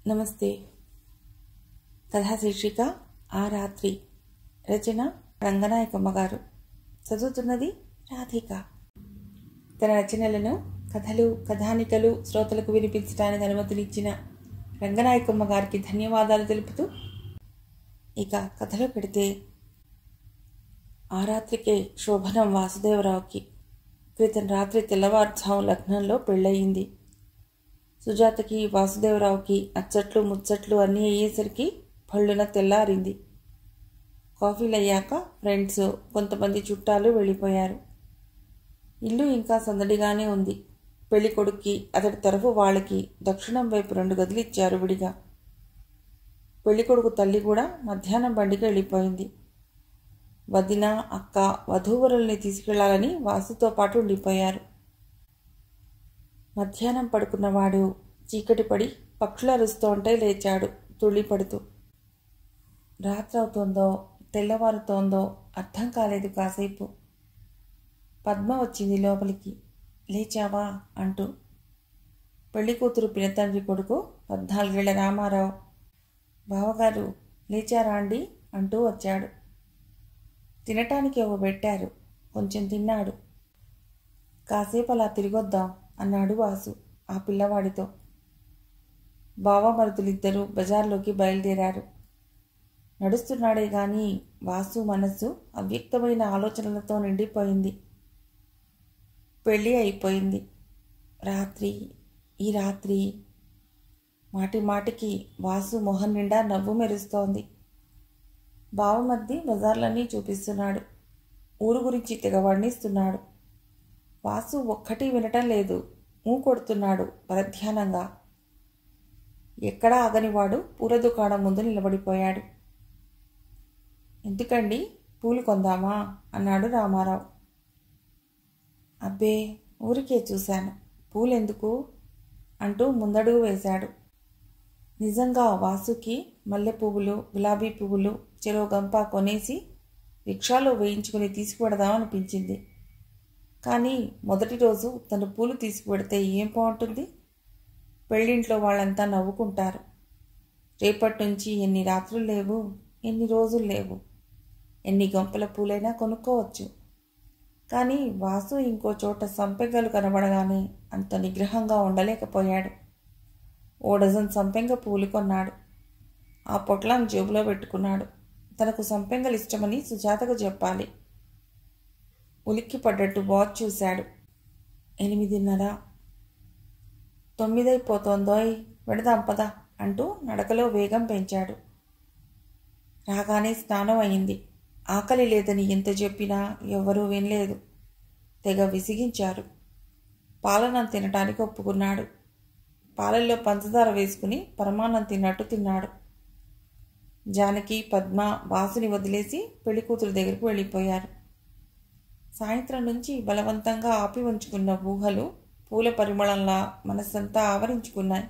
నమస్తే కథా శీర్షిక ఆ రాత్రి రచన రంగనాయకమ్మ గారు చదువుతున్నది రాధిక తన రచనలను కథలు కథానికలు శ్రోతలకు వినిపించడానికి అనుమతినిచ్చిన రంగనాయకమ్మ గారికి ధన్యవాదాలు తెలుపుతూ ఇక కథలో పెడితే ఆ రాత్రికే శోభనం వాసుదేవరావుకి క్రితం రాత్రి తెల్లవారుజాము లగ్నంలో పెళ్ళయింది సుజాతకి వాసుదేవరావుకి అచ్చట్లు ముచ్చట్లు అన్నీ అయ్యేసరికి పళ్ళున తెల్లారింది కాఫీలు అయ్యాక ఫ్రెండ్స్ కొంతమంది చుట్టాలు వెళ్ళిపోయారు ఇల్లు ఇంకా సందడిగానే ఉంది పెళ్లి కొడుక్కి అతడి తరఫు వాళ్ళకి దక్షిణం వైపు రెండు గదులు ఇచ్చారు విడిగా పెళ్లి కొడుకు తల్లి కూడా మధ్యాహ్నం బండికి వెళ్ళిపోయింది వదిన అక్క వధూవరుల్ని తీసుకెళ్లాలని వాసుతో పాటు ఉండిపోయారు మధ్యాహ్నం పడుకున్నవాడు చీకటి పడి పక్షులు అరుస్తోంటే లేచాడు తుళ్ళిపడుతూ రాత్రవుతోందో తెల్లవారుతోందో అర్థం కాలేదు కాసేపు పద్మ వచ్చింది లోపలికి లేచావా అంటూ పెళ్లి కూతురు పినతండ్రి కొడుకు పద్నాలుగేళ్ల రామారావు బావగారు లేచారా అండి అంటూ వచ్చాడు తినటానికి ఒక పెట్టారు కొంచెం తిన్నాడు కాసేపు అలా తిరిగొద్దాం అన్నాడు వాసు ఆ పిల్లవాడితో బావమరుతులిద్దరూ బజార్లోకి బయలుదేరారు నడుస్తున్నాడే గాని వాసు మనస్సు అవ్యక్తమైన ఆలోచనలతో నిండిపోయింది పెళ్ళి అయిపోయింది రాత్రి ఈ రాత్రి మాటి మాటికి వాసు మొహం నిండా నవ్వు మెరుస్తోంది బావమద్ది బజార్లన్నీ చూపిస్తున్నాడు ఊరు గురించి తెగ వర్ణిస్తున్నాడు వాసు ఒక్కటి వినటం లేదు ఊ కొడుతున్నాడు పరధ్యానంగా ఎక్కడా ఆగనివాడు పూల దుకాణం ముందు నిలబడిపోయాడు ఎందుకండి పూలు కొందామా అన్నాడు రామారావు అబ్బే ఊరికే చూశాను పూలెందుకు అంటూ ముందడుగు వేశాడు నిజంగా వాసుకి మల్లె పువ్వులు గులాబీ పువ్వులు చెరో గంప కొనేసి రిక్షాలో వేయించుకుని తీసుకువెడదామనిపించింది కానీ మొదటి రోజు తను పూలు తీసుకువెడితే ఏం బాగుంటుంది పెళ్ళింట్లో వాళ్ళంతా నవ్వుకుంటారు రేపటి నుంచి ఎన్ని రాత్రులు లేవు ఎన్ని రోజులు లేవు ఎన్ని గంపల పూలైనా కొనుక్కోవచ్చు కానీ వాసు ఇంకో చోట సంపెంగలు కనబడగానే అంత నిగ్రహంగా ఉండలేకపోయాడు ఓ డజన్ సంపెంగ పూలు కొన్నాడు ఆ పొట్లాన్ని జేబులో పెట్టుకున్నాడు తనకు సంపెంగలు ఇష్టమని సుజాతకు చెప్పాలి ఉలిక్కి పడ్డట్టు వాచ్ చూశాడు ఎనిమిదిన్నర తొమ్మిదైపోతోందోయ్ వెడదాం పద అంటూ నడకలో వేగం పెంచాడు రాగానే స్నానం అయింది ఆకలి లేదని ఎంత చెప్పినా ఎవ్వరూ వినలేదు తెగ విసిగించారు పాలనం తినటానికి ఒప్పుకున్నాడు పాలల్లో పంచదార వేసుకుని పరమాన్నం తిన్నట్టు తిన్నాడు జానకి పద్మ వాసుని వదిలేసి పెళ్లి కూతురు దగ్గరకు వెళ్ళిపోయారు సాయంత్రం నుంచి బలవంతంగా ఆపి ఉంచుకున్న ఊహలు పూల పరిమళంలా మనసంతా ఆవరించుకున్నాయి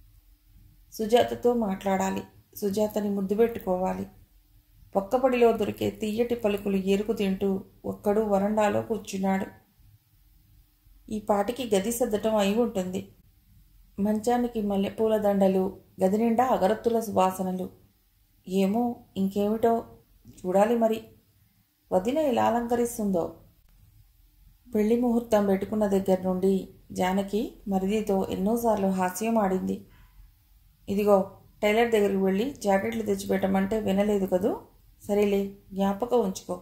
సుజాతతో మాట్లాడాలి సుజాతని ముద్దు పెట్టుకోవాలి పొక్కపడిలో దొరికే తీయటి పలుకులు ఎరుకు తింటూ ఒక్కడు వరండాలో కూర్చున్నాడు ఈ పాటికి గది సర్దటం అయి ఉంటుంది మంచానికి మల్లెపూల దండలు గది నిండా అగరత్తుల సువాసనలు ఏమో ఇంకేమిటో చూడాలి మరి వదిన ఎలా అలంకరిస్తుందో పెళ్లి ముహూర్తం పెట్టుకున్న దగ్గర నుండి జానకి మరిదితో ఎన్నోసార్లు హాస్యం ఆడింది ఇదిగో టైలర్ దగ్గరికి వెళ్ళి జాకెట్లు తెచ్చిపెట్టమంటే వినలేదు కదూ సరేలే జ్ఞాపకం ఉంచుకో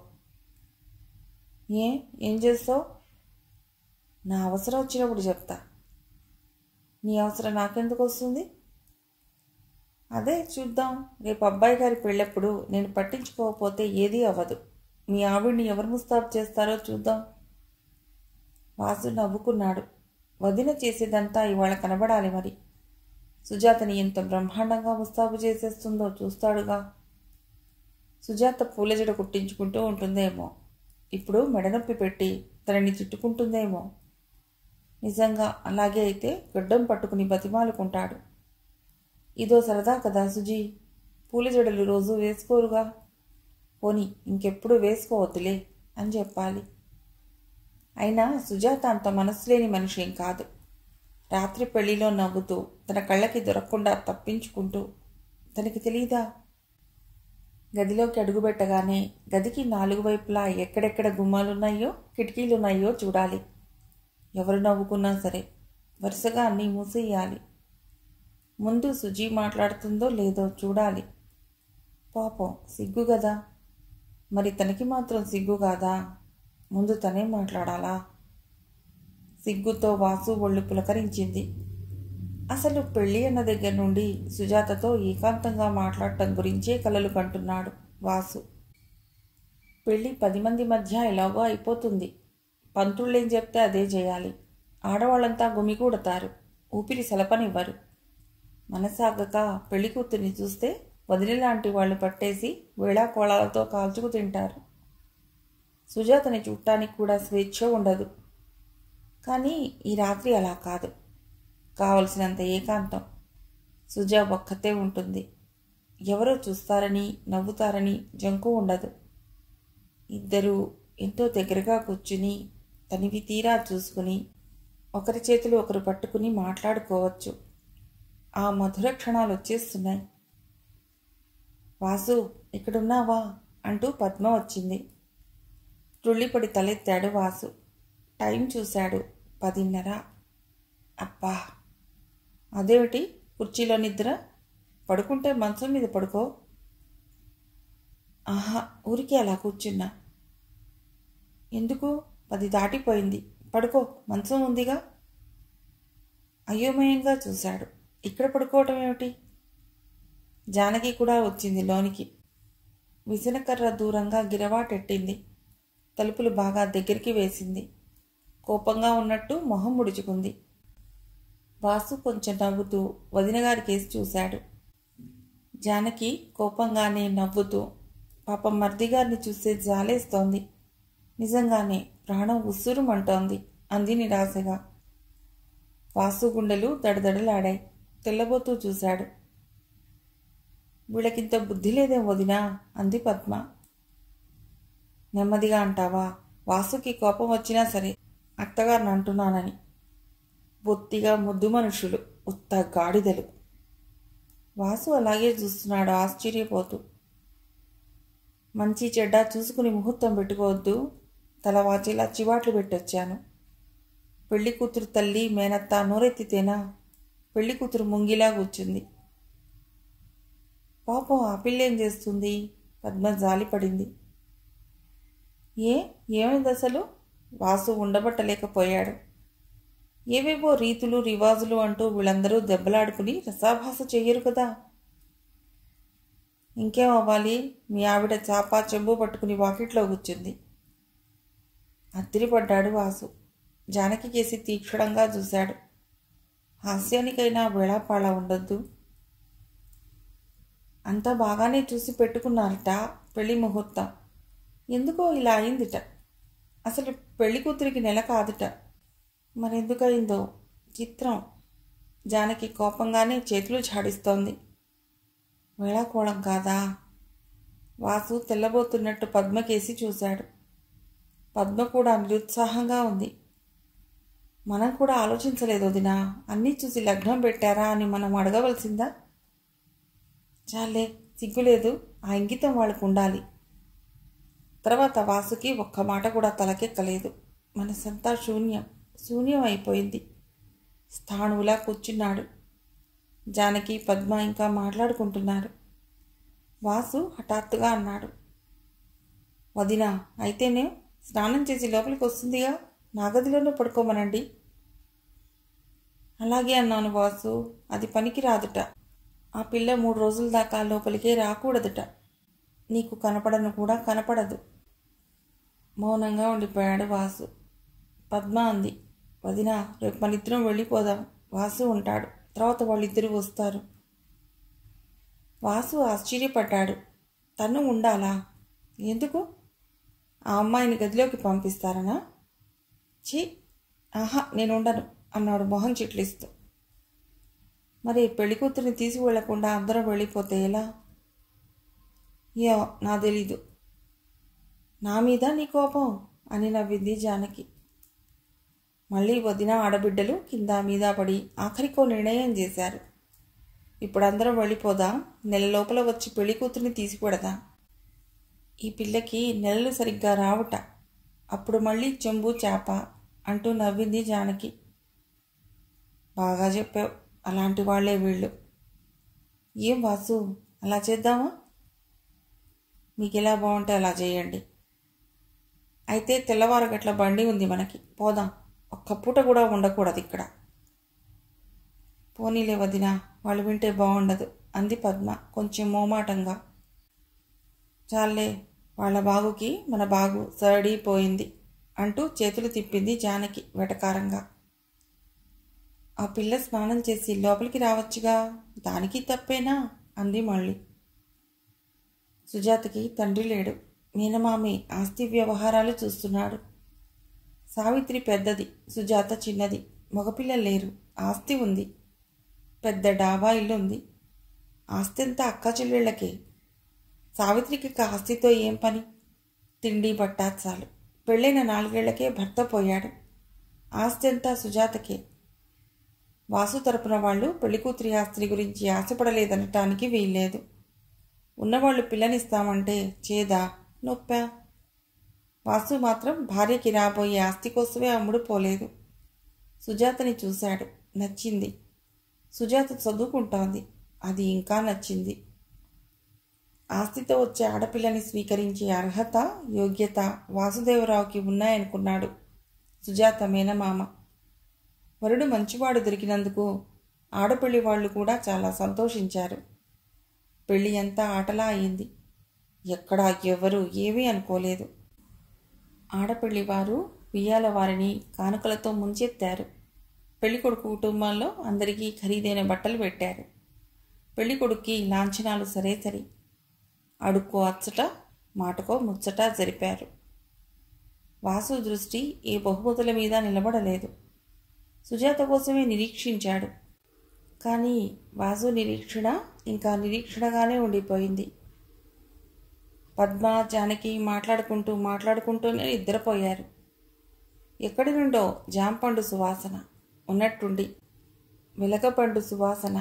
ఏ ఏం చేస్తావు నా అవసరం వచ్చినప్పుడు చెప్తా నీ అవసరం నాకెందుకు వస్తుంది అదే చూద్దాం రేపు అబ్బాయి గారి పెళ్ళప్పుడు నేను పట్టించుకోకపోతే ఏదీ అవ్వదు మీ ఆవిడ్ని ఎవరు ముస్తాబు చేస్తారో చూద్దాం వాసు నవ్వుకున్నాడు వదిన చేసేదంతా ఇవాళ కనబడాలి మరి సుజాతని ఎంత బ్రహ్మాండంగా ముస్తాబు చేసేస్తుందో చూస్తాడుగా సుజాత పూలజడ కుట్టించుకుంటూ ఉంటుందేమో ఇప్పుడు మెడనొప్పి పెట్టి తనని చుట్టుకుంటుందేమో నిజంగా అలాగే అయితే గడ్డం పట్టుకుని బతిమాలుకుంటాడు ఇదో సరదా కదా సుజీ పూల జడలు రోజు వేసుకోరుగా పోని ఇంకెప్పుడు వేసుకోవద్దులే అని చెప్పాలి అయినా సుజాత అంత మనసు లేని మనిషి ఏం కాదు రాత్రి పెళ్లిలో నవ్వుతూ తన కళ్ళకి దొరకకుండా తప్పించుకుంటూ తనకి తెలీదా గదిలోకి అడుగుపెట్టగానే గదికి నాలుగు వైపులా ఎక్కడెక్కడ గుమ్మాలున్నాయో కిటికీలున్నాయో చూడాలి ఎవరు నవ్వుకున్నా సరే వరుసగా అన్నీ మూసేయాలి ముందు సుజీ మాట్లాడుతుందో లేదో చూడాలి పాపం సిగ్గు కదా మరి తనకి మాత్రం సిగ్గు కాదా ముందు తనే మాట్లాడాలా సిగ్గుతో వాసు ఒళ్ళు పులకరించింది అసలు పెళ్ళి అన్న దగ్గర నుండి సుజాతతో ఏకాంతంగా మాట్లాడటం గురించే కలలు కంటున్నాడు వాసు పెళ్ళి పది మంది మధ్య ఎలాగో అయిపోతుంది పంతుళ్ళేం చెప్తే అదే చేయాలి ఆడవాళ్ళంతా గుమికూడతారు ఊపిరి సలపనివ్వరు మనసాగక పెళ్లి కూతుర్ని చూస్తే వదిలిలాంటి వాళ్ళు పట్టేసి వేళాకోళాలతో కాల్చుకు తింటారు సుజాతని చూడటానికి కూడా స్వేచ్ఛ ఉండదు కానీ ఈ రాత్రి అలా కాదు కావలసినంత ఏకాంతం సుజా ఒక్కతే ఉంటుంది ఎవరో చూస్తారని నవ్వుతారని జంకు ఉండదు ఇద్దరూ ఎంతో దగ్గరగా కూర్చుని తనివి తీరా చూసుకుని ఒకరి చేతులు ఒకరు పట్టుకుని మాట్లాడుకోవచ్చు ఆ మధుర క్షణాలు వచ్చేస్తున్నాయి వాసు ఇక్కడున్నావా అంటూ పద్మ వచ్చింది రుళ్ళిపడి తలెత్తాడు వాసు టైం చూశాడు పదిన్నర అబ్బా అదేమిటి కుర్చీలో నిద్ర పడుకుంటే మంచం మీద పడుకో ఆహా ఊరికి అలా కూర్చున్నా ఎందుకు పది దాటిపోయింది పడుకో మంచం ఉందిగా అయోమయంగా చూశాడు ఇక్కడ పడుకోవటం ఏమిటి జానకి కూడా వచ్చింది లోనికి విసనకర్ర దూరంగా గిరవాటెట్టింది తలుపులు బాగా దగ్గరికి వేసింది కోపంగా ఉన్నట్టు మొహం ముడుచుకుంది వాసు కొంచెం నవ్వుతూ వదినగారి కేసి చూశాడు జానకి కోపంగానే నవ్వుతూ పాపం మర్దిగారిని చూస్తే జాలేస్తోంది నిజంగానే ప్రాణం ఉస్సురుమంటోంది అంది నిరాశగా వాసు గుండెలు దడదడలాడాయి తెల్లబోతూ చూశాడు వీళ్ళకింత బుద్ధి లేదేం వదినా అంది పద్మ నెమ్మదిగా అంటావా వాసుకి కోపం వచ్చినా సరే అత్తగారిని అంటున్నానని బొత్తిగా ముద్దు మనుషులు ఉత్త గాడిదలు వాసు అలాగే చూస్తున్నాడు ఆశ్చర్యపోతూ మంచి చెడ్డ చూసుకుని ముహూర్తం పెట్టుకోవద్దు తల వాచేలా చివాట్లు పెట్టొచ్చాను పెళ్లి కూతురు తల్లి మేనత్త నోరెత్తితేనా పెళ్లి కూతురు ముంగిలా కూర్చుంది పాపం ఆ పిల్లేం చేస్తుంది పద్మ జాలిపడింది ఏ ఏమైంది అసలు వాసు ఉండబట్టలేకపోయాడు ఏవేవో రీతులు రివాజులు అంటూ వీళ్ళందరూ దెబ్బలాడుకుని రసాభాస చెయ్యరు కదా ఇంకేం అవ్వాలి మీ ఆవిడ చాప చెంబు పట్టుకుని వాకిట్లో కూర్చుంది అత్తిరిపడ్డాడు వాసు జానకి కేసి తీక్షణంగా చూశాడు హాస్యానికైనా వేళాపాళ ఉండొద్దు అంతా బాగానే చూసి పెట్టుకున్నారట పెళ్లి ముహూర్తం ఎందుకో ఇలా అయిందిట అసలు పెళ్లి కూతురికి నెల కాదుట మరెందుకయిందో చిత్రం జానకి కోపంగానే చేతులు ఛాడిస్తోంది వేళాకోళం కాదా వాసు తెల్లబోతున్నట్టు పద్మకేసి చూశాడు పద్మ కూడా నిరుత్సాహంగా ఉంది మనం కూడా ఆలోచించలేదు వదినా అన్నీ చూసి లగ్నం పెట్టారా అని మనం అడగవలసిందా చాలే సిగ్గులేదు ఆ ఇంగితం వాళ్ళకు ఉండాలి తర్వాత వాసుకి ఒక్క మాట కూడా తలకెక్కలేదు మనసంతా శూన్యం శూన్యం అయిపోయింది స్థాణువులా కూర్చున్నాడు జానకి పద్మ ఇంకా మాట్లాడుకుంటున్నారు వాసు హఠాత్తుగా అన్నాడు వదిన అయితేనే స్నానం చేసి లోపలికి వస్తుందిగా నా గదిలోనే పడుకోమనండి అలాగే అన్నాను వాసు అది పనికి రాదుట ఆ పిల్ల మూడు రోజుల దాకా లోపలికే రాకూడదుట నీకు కనపడను కూడా కనపడదు మౌనంగా ఉండిపోయాడు వాసు పద్మ అంది వదిన రేపు మన ఇద్దరం వెళ్ళిపోదాం వాసు ఉంటాడు తర్వాత వాళ్ళిద్దరూ వస్తారు వాసు ఆశ్చర్యపడ్డాడు తను ఉండాలా ఎందుకు ఆ అమ్మాయిని గదిలోకి పంపిస్తారనా ఛీ ఆహా నేను ఉండను అన్నాడు మొహం చిట్లిస్తూ మరి పెళ్లి కూతురిని తీసి వెళ్లకుండా అందరం వెళ్ళిపోతే ఎలా యో నా తెలీదు నా మీద నీ కోపం అని నవ్వింది జానకి మళ్ళీ వదిన ఆడబిడ్డలు కింద మీద పడి ఆఖరికో నిర్ణయం చేశారు ఇప్పుడు అందరం వెళ్ళిపోదాం నెల లోపల వచ్చి పెళ్లి కూతుర్ని తీసిపెడదాం ఈ పిల్లకి నెలలు సరిగ్గా రావుట అప్పుడు మళ్ళీ చెంబు చేప అంటూ నవ్వింది జానకి బాగా చెప్పావు అలాంటి వాళ్లే వీళ్ళు ఏం వాసు అలా చేద్దామా మీకు ఎలా బాగుంటే అలా చేయండి అయితే తెల్లవారు గట్ల బండి ఉంది మనకి పోదాం ఒక్క పూట కూడా ఉండకూడదు ఇక్కడ పోనీలే వదినా వాళ్ళు వింటే బాగుండదు అంది పద్మ కొంచెం మోమాటంగా చాలే వాళ్ళ బాగుకి మన బాగు సడిపోయింది అంటూ చేతులు తిప్పింది జానకి వెటకారంగా ఆ పిల్ల స్నానం చేసి లోపలికి రావచ్చుగా దానికి తప్పేనా అంది మళ్ళీ సుజాతకి తండ్రి లేడు మీనమామి ఆస్తి వ్యవహారాలు చూస్తున్నాడు సావిత్రి పెద్దది సుజాత చిన్నది మగపిల్లలు లేరు ఆస్తి ఉంది పెద్ద డాబా ఇల్లు ఉంది ఆస్తి అంతా అక్క చెల్లెళ్ళకే సావిత్రికి ఆస్తితో ఏం పని తిండి బట్ట చాలు పెళ్ళైన నాలుగేళ్లకే భర్త పోయాడు ఆస్తి అంతా సుజాతకే వాసు తరపున వాళ్ళు పెళ్లికూతురి ఆస్తిని గురించి ఆశపడలేదనటానికి వీల్లేదు ఉన్నవాళ్ళు పిల్లనిస్తామంటే చేదా నొప్పా వాసు మాత్రం భార్యకి రాబోయే ఆస్తి కోసమే అమ్ముడు పోలేదు సుజాతని చూశాడు నచ్చింది సుజాత చదువుకుంటోంది అది ఇంకా నచ్చింది ఆస్తితో వచ్చే ఆడపిల్లని స్వీకరించే అర్హత యోగ్యత వాసుదేవరావుకి ఉన్నాయనుకున్నాడు సుజాత మేనమామ వరుడు మంచివాడు దొరికినందుకు ఆడపిల్లి వాళ్ళు కూడా చాలా సంతోషించారు పెళ్ళి అంతా ఆటలా అయింది ఎక్కడా ఎవ్వరూ ఏమీ అనుకోలేదు ఆడపిల్లి వారు బియ్యాల వారిని కానుకలతో ముంచెత్తారు పెళ్ళికొడుకు కుటుంబంలో అందరికీ ఖరీదైన బట్టలు పెట్టారు పెళ్ళికొడుక్కి లాంఛనాలు సరే సరి అడుక్కో అచ్చట మాటకో ముచ్చట జరిపారు వాసు దృష్టి ఏ బహుమతుల మీద నిలబడలేదు సుజాత కోసమే నిరీక్షించాడు కానీ వాసు నిరీక్షణ ఇంకా నిరీక్షణగానే ఉండిపోయింది పద్మ జానకి మాట్లాడుకుంటూ మాట్లాడుకుంటూనే నిద్రపోయారు ఎక్కడి నుండో జాంపండు సువాసన ఉన్నట్టుండి వెలగపండు సువాసన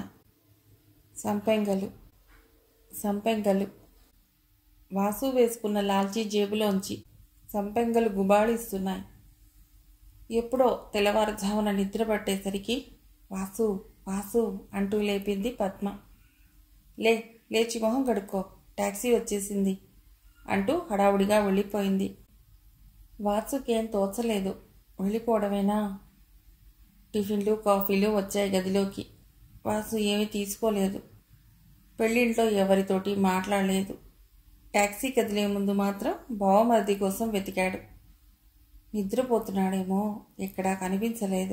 సంపెంగలు సంపెంగలు వాసు వేసుకున్న లాల్చీ జేబులోంచి సంపెంగలు గుబాళిస్తున్నాయి ఎప్పుడో తెల్లవారుజామున నిద్ర పట్టేసరికి వాసు వాసు అంటూ లేపింది పద్మ లే లేచి మొహం కడుక్కో టాక్సీ వచ్చేసింది అంటూ హడావుడిగా వెళ్ళిపోయింది వాసుకేం తోచలేదు వెళ్ళిపోవడమేనా టిఫిన్లు కాఫీలు వచ్చాయి గదిలోకి వాసు ఏమీ తీసుకోలేదు పెళ్ళింట్లో ఎవరితోటి మాట్లాడలేదు టాక్సీ కదిలే ముందు మాత్రం బావమరిది కోసం వెతికాడు నిద్రపోతున్నాడేమో ఎక్కడా కనిపించలేదు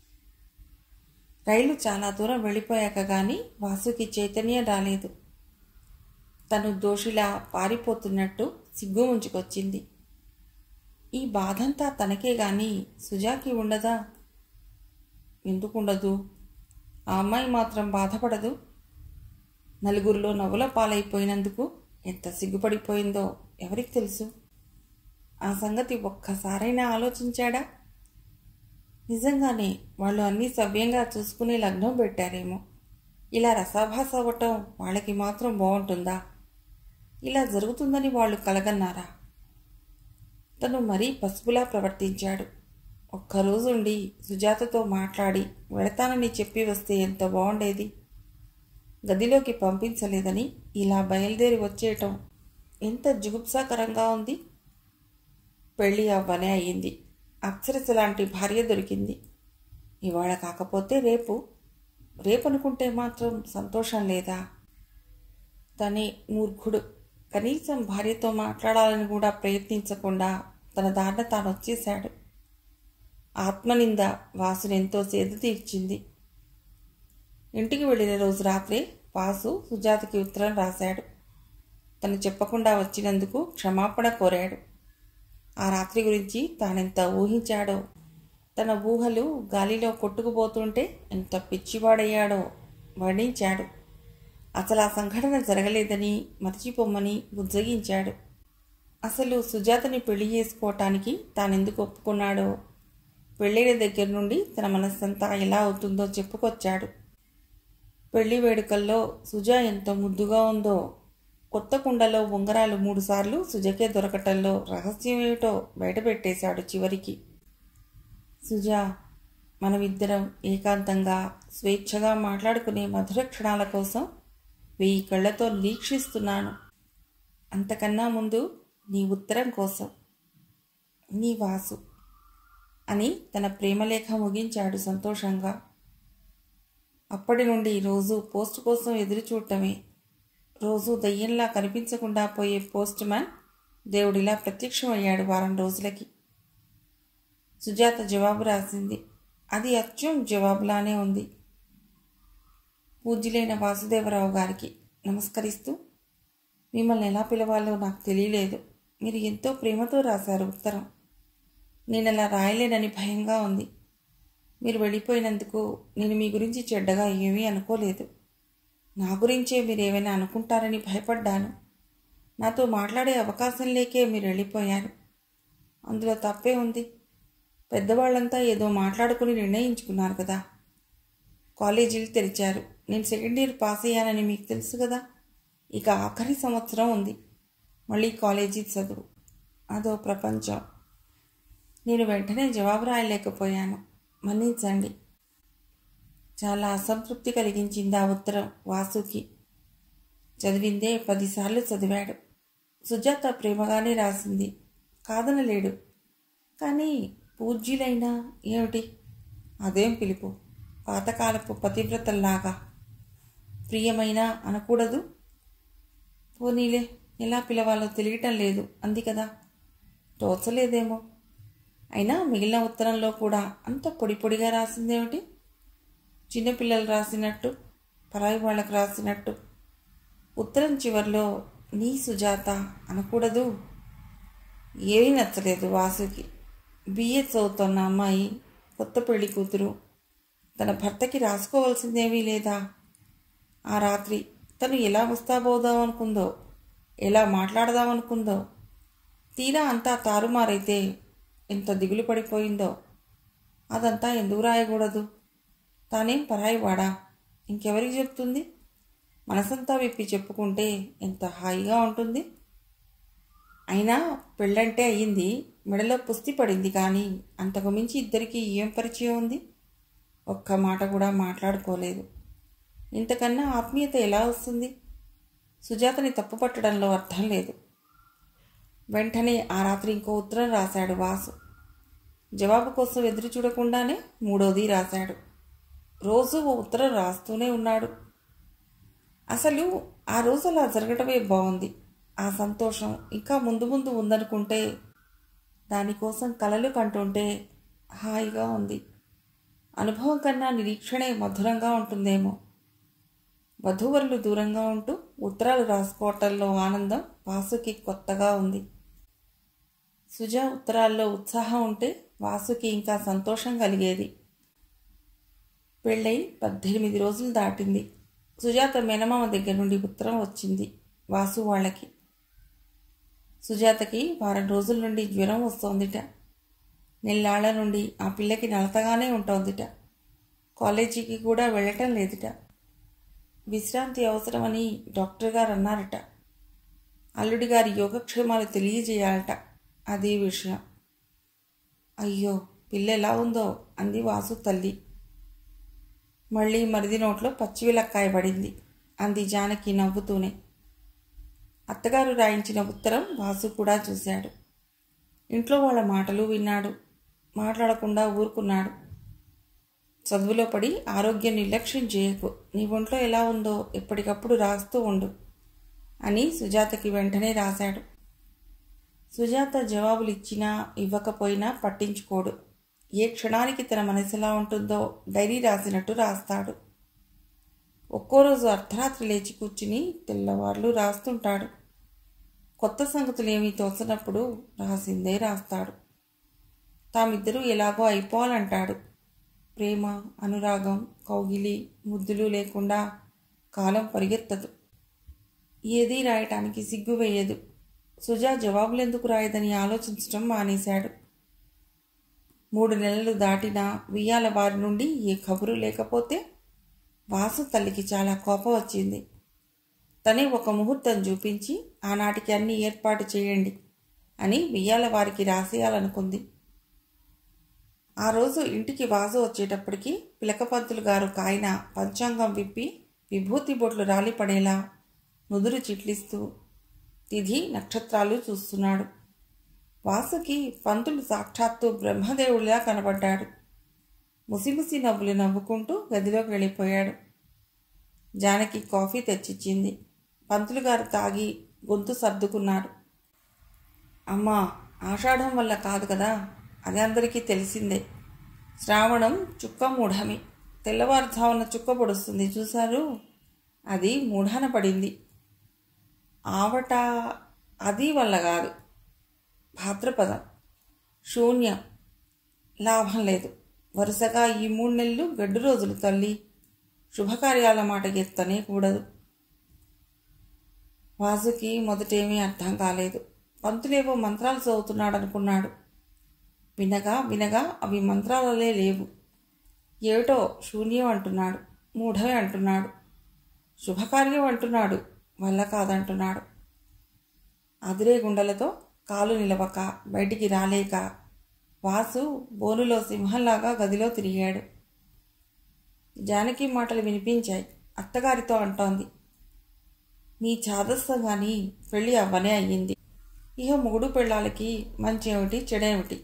రైలు చాలా దూరం వెళ్ళిపోయాక గాని వాసుకి చైతన్యం రాలేదు తను దోషిలా పారిపోతున్నట్టు సిగ్గు ముంచుకొచ్చింది ఈ బాధంతా తనకే గాని సుజాకి ఉండదా ఎందుకుండదు ఆ అమ్మాయి మాత్రం బాధపడదు నలుగురిలో నవ్వుల పాలైపోయినందుకు ఎంత సిగ్గుపడిపోయిందో ఎవరికి తెలుసు ఆ సంగతి ఒక్కసారైనా ఆలోచించాడా నిజంగానే వాళ్ళు అన్నీ సవ్యంగా చూసుకునే లగ్నం పెట్టారేమో ఇలా రసాభాస అవ్వటం వాళ్ళకి మాత్రం బాగుంటుందా ఇలా జరుగుతుందని వాళ్ళు కలగన్నారా తను మరీ పసుపులా ప్రవర్తించాడు ఒక్కరోజుండి సుజాతతో మాట్లాడి వెళతానని చెప్పి వస్తే ఎంత బాగుండేది గదిలోకి పంపించలేదని ఇలా బయలుదేరి వచ్చేయటం ఎంత జుగుప్సాకరంగా ఉంది పెళ్ళి అవ్వనే అయ్యింది అప్సరస లాంటి భార్య దొరికింది ఇవాళ కాకపోతే రేపు రేపనుకుంటే మాత్రం సంతోషం లేదా తనే మూర్ఖుడు కనీసం భార్యతో మాట్లాడాలని కూడా ప్రయత్నించకుండా తన దారిన తాను వచ్చేశాడు ఆత్మనింద వాసునెంతో సేద తీర్చింది ఇంటికి వెళ్ళిన రోజు రాత్రే వాసు సుజాతకి ఉత్తరం రాశాడు తను చెప్పకుండా వచ్చినందుకు క్షమాపణ కోరాడు ఆ రాత్రి గురించి తానెంత ఊహించాడో తన ఊహలు గాలిలో కొట్టుకుపోతుంటే ఎంత పిచ్చివాడయ్యాడో వర్ణించాడు అసలు ఆ సంఘటన జరగలేదని మర్చిపోమ్మని బుజ్జగించాడు అసలు సుజాతని పెళ్లి చేసుకోవటానికి తానెందుకు ఒప్పుకున్నాడో పెళ్ళిళ్ళ దగ్గర నుండి తన మనస్సంతా ఎలా అవుతుందో చెప్పుకొచ్చాడు పెళ్లి వేడుకల్లో సుజ ఎంత ముద్దుగా ఉందో కొత్త కుండలో ఉంగరాలు మూడుసార్లు సుజకే దొరకటంలో రహస్యం ఏమిటో బయటపెట్టేశాడు చివరికి సుజా మనమిద్దరం ఏకాంతంగా స్వేచ్ఛగా మాట్లాడుకునే మధుర క్షణాల కోసం వెయ్యి కళ్ళతో నిరీక్షిస్తున్నాను అంతకన్నా ముందు నీ ఉత్తరం కోసం నీ వాసు అని తన ప్రేమలేఖ ముగించాడు సంతోషంగా అప్పటి నుండి రోజు పోస్ట్ కోసం ఎదురు చూడటమే రోజు దయ్యంలా కనిపించకుండా పోయే పోస్ట్ మ్యాన్ దేవుడిలా ప్రత్యక్షమయ్యాడు వారం రోజులకి సుజాత జవాబు రాసింది అది అచ్చం జవాబులానే ఉంది పూజ్యులైన వాసుదేవరావు గారికి నమస్కరిస్తూ మిమ్మల్ని ఎలా పిలవాలో నాకు తెలియలేదు మీరు ఎంతో ప్రేమతో రాశారు ఉత్తరం నేను అలా రాయలేనని భయంగా ఉంది మీరు వెళ్ళిపోయినందుకు నేను మీ గురించి చెడ్డగా ఏమీ అనుకోలేదు నా గురించే మీరు ఏమైనా అనుకుంటారని భయపడ్డాను నాతో మాట్లాడే అవకాశం లేకే మీరు వెళ్ళిపోయారు అందులో తప్పే ఉంది పెద్దవాళ్ళంతా ఏదో మాట్లాడుకుని నిర్ణయించుకున్నారు కదా కాలేజీలు తెరిచారు నేను సెకండ్ ఇయర్ పాస్ అయ్యానని మీకు తెలుసు కదా ఇక ఆఖరి సంవత్సరం ఉంది మళ్ళీ కాలేజీ చదువు అదో ప్రపంచం నేను వెంటనే జవాబు రాయలేకపోయాను మన్నించండి చాలా అసంతృప్తి కలిగించింది ఆ ఉత్తరం వాసుకి చదివిందే పదిసార్లు చదివాడు సుజాత ప్రేమగానే రాసింది కాదనలేడు కానీ పూజ్యులైనా ఏమిటి అదేం పిలుపు పాతకాలపు పతివ్రతల్లాగా ప్రియమైన అనకూడదు పోనీలే ఎలా పిలవాలో తెలియటం లేదు అంది కదా తోచలేదేమో అయినా మిగిలిన ఉత్తరంలో కూడా అంత పొడి పొడిగా రాసిందేమిటి చిన్నపిల్లలు రాసినట్టు పరాయి వాళ్ళకు రాసినట్టు ఉత్తరం చివరిలో నీ సుజాత అనకూడదు ఏమీ నచ్చలేదు వాసుకి బిఏ చదువుతున్న అమ్మాయి కొత్త పెళ్లి కూతురు తన భర్తకి రాసుకోవాల్సిందేమీ లేదా ఆ రాత్రి తను ఎలా ముస్తాబోదాం అనుకుందో ఎలా మాట్లాడదాం అనుకుందో తీరా అంతా తారుమారైతే ఎంత దిగులు పడిపోయిందో అదంతా ఎందుకు రాయకూడదు తానేం పరాయివాడా ఇంకెవరికి చెప్తుంది మనసంతా విప్పి చెప్పుకుంటే ఎంత హాయిగా ఉంటుంది అయినా పెళ్ళంటే అయ్యింది మెడలో పుస్తి పడింది కానీ అంతకు మించి ఇద్దరికీ ఏం పరిచయం ఉంది ఒక్క మాట కూడా మాట్లాడుకోలేదు ఇంతకన్నా ఆత్మీయత ఎలా వస్తుంది సుజాతని తప్పు పట్టడంలో అర్థం లేదు వెంటనే ఆ రాత్రి ఇంకో ఉత్తరం రాశాడు వాసు జవాబు కోసం ఎదురు చూడకుండానే మూడోది రాశాడు రోజు ఓ ఉత్తరం రాస్తూనే ఉన్నాడు అసలు ఆ రోజు అలా జరగటమే బాగుంది ఆ సంతోషం ఇంకా ముందు ముందు ఉందనుకుంటే దానికోసం కలలు కంటుంటే హాయిగా ఉంది అనుభవం కన్నా నిరీక్షణే మధురంగా ఉంటుందేమో వధూవరులు దూరంగా ఉంటూ ఉత్తరాలు రాసుకోవటంలో ఆనందం వాసుకి కొత్తగా ఉంది సుజా ఉత్తరాల్లో ఉత్సాహం ఉంటే వాసుకి ఇంకా సంతోషం కలిగేది పెళ్ళై పద్దెనిమిది రోజులు దాటింది సుజాత మేనమామ దగ్గర నుండి ఉత్తరం వచ్చింది వాసు వాళ్ళకి సుజాతకి వారం రోజుల నుండి జ్వరం వస్తోందిట నెల్లాళ్ల నుండి ఆ పిల్లకి నలతగానే ఉంటోందిట కాలేజీకి కూడా వెళ్ళటం లేదుట విశ్రాంతి అవసరమని డాక్టర్ గారు అన్నారట అల్లుడి గారి యోగక్షేమాలు తెలియజేయాలట అదే విషయం అయ్యో పిల్ల ఎలా ఉందో అంది వాసు తల్లి మళ్ళీ మరిది నోట్లో పచ్చివిలక్కాయ పడింది అంది జానకి నవ్వుతూనే అత్తగారు రాయించిన ఉత్తరం వాసు కూడా చూశాడు ఇంట్లో వాళ్ళ మాటలు విన్నాడు మాట్లాడకుండా ఊరుకున్నాడు చదువులో పడి ఆరోగ్యం నిర్లక్ష్యం చేయకు నీ ఒంట్లో ఎలా ఉందో ఎప్పటికప్పుడు రాస్తూ ఉండు అని సుజాతకి వెంటనే రాశాడు సుజాత జవాబులు ఇచ్చినా ఇవ్వకపోయినా పట్టించుకోడు ఏ క్షణానికి తన మనసు ఎలా ఉంటుందో డైరీ రాసినట్టు రాస్తాడు ఒక్కో రోజు అర్ధరాత్రి లేచి కూర్చుని తెల్లవార్లు రాస్తుంటాడు కొత్త సంగతులేమీ తోచనప్పుడు రాసిందే రాస్తాడు తామిద్దరూ ఎలాగో అయిపోవాలంటాడు ప్రేమ అనురాగం కౌగిలి ముద్దులు లేకుండా కాలం పరిగెత్తదు ఏదీ రాయటానికి సిగ్గు వేయదు సుజా జవాబులెందుకు రాయదని ఆలోచించటం మానేశాడు మూడు నెలలు దాటినా వియ్యాల వారి నుండి ఏ కబురు లేకపోతే వాసు తల్లికి చాలా కోపం వచ్చింది తనే ఒక ముహూర్తం చూపించి ఆనాటికి అన్ని ఏర్పాటు చేయండి అని వియ్యాల వారికి రాసేయాలనుకుంది ఆ రోజు ఇంటికి వాసు వచ్చేటప్పటికి పిలకపంతులు గారు కాయన పంచాంగం విప్పి విభూతి బొట్లు రాలిపడేలా నుదురు చిట్లిస్తూ తిథి నక్షత్రాలు చూస్తున్నాడు వాసుకి పంతులు సాక్షాత్తు బ్రహ్మదేవుడిలా కనబడ్డాడు ముసిముసి నవ్వులు నవ్వుకుంటూ గదిలోకి వెళ్ళిపోయాడు జానకి కాఫీ తెచ్చిచ్చింది పంతులు గారు తాగి గొంతు సర్దుకున్నాడు అమ్మా ఆషాఢం వల్ల కాదు కదా అది అందరికీ తెలిసిందే శ్రావణం చుక్క మూఢమి తెల్లవారుజామున చుక్క పొడుస్తుంది చూశారు అది మూఢాన పడింది ఆవట అది వల్ల కాదు భాద్రపదం శూన్యం లాభం లేదు వరుసగా ఈ మూడు నెలలు గడ్డు రోజులు తల్లి శుభకార్యాల మాట ఎత్తనే కూడదు వాసుకి మొదటేమీ అర్థం కాలేదు పంతులేవో మంత్రాలు చదువుతున్నాడు అనుకున్నాడు వినగా వినగా అవి మంత్రాలలే లేవు ఏమిటో శూన్యం అంటున్నాడు మూఢమే అంటున్నాడు శుభకార్యం అంటున్నాడు వల్ల కాదంటున్నాడు అదిరే గుండెలతో కాలు నిలవక బయటికి రాలేక వాసు బోనులో సింహంలాగా గదిలో తిరిగాడు జానకి మాటలు వినిపించాయి అత్తగారితో అంటోంది నీ చాదస్తం కానీ పెళ్ళి అవ్వనే అయ్యింది ఇహ మొగుడు పెళ్ళాలకి మంచేమిటి చెడేమిటి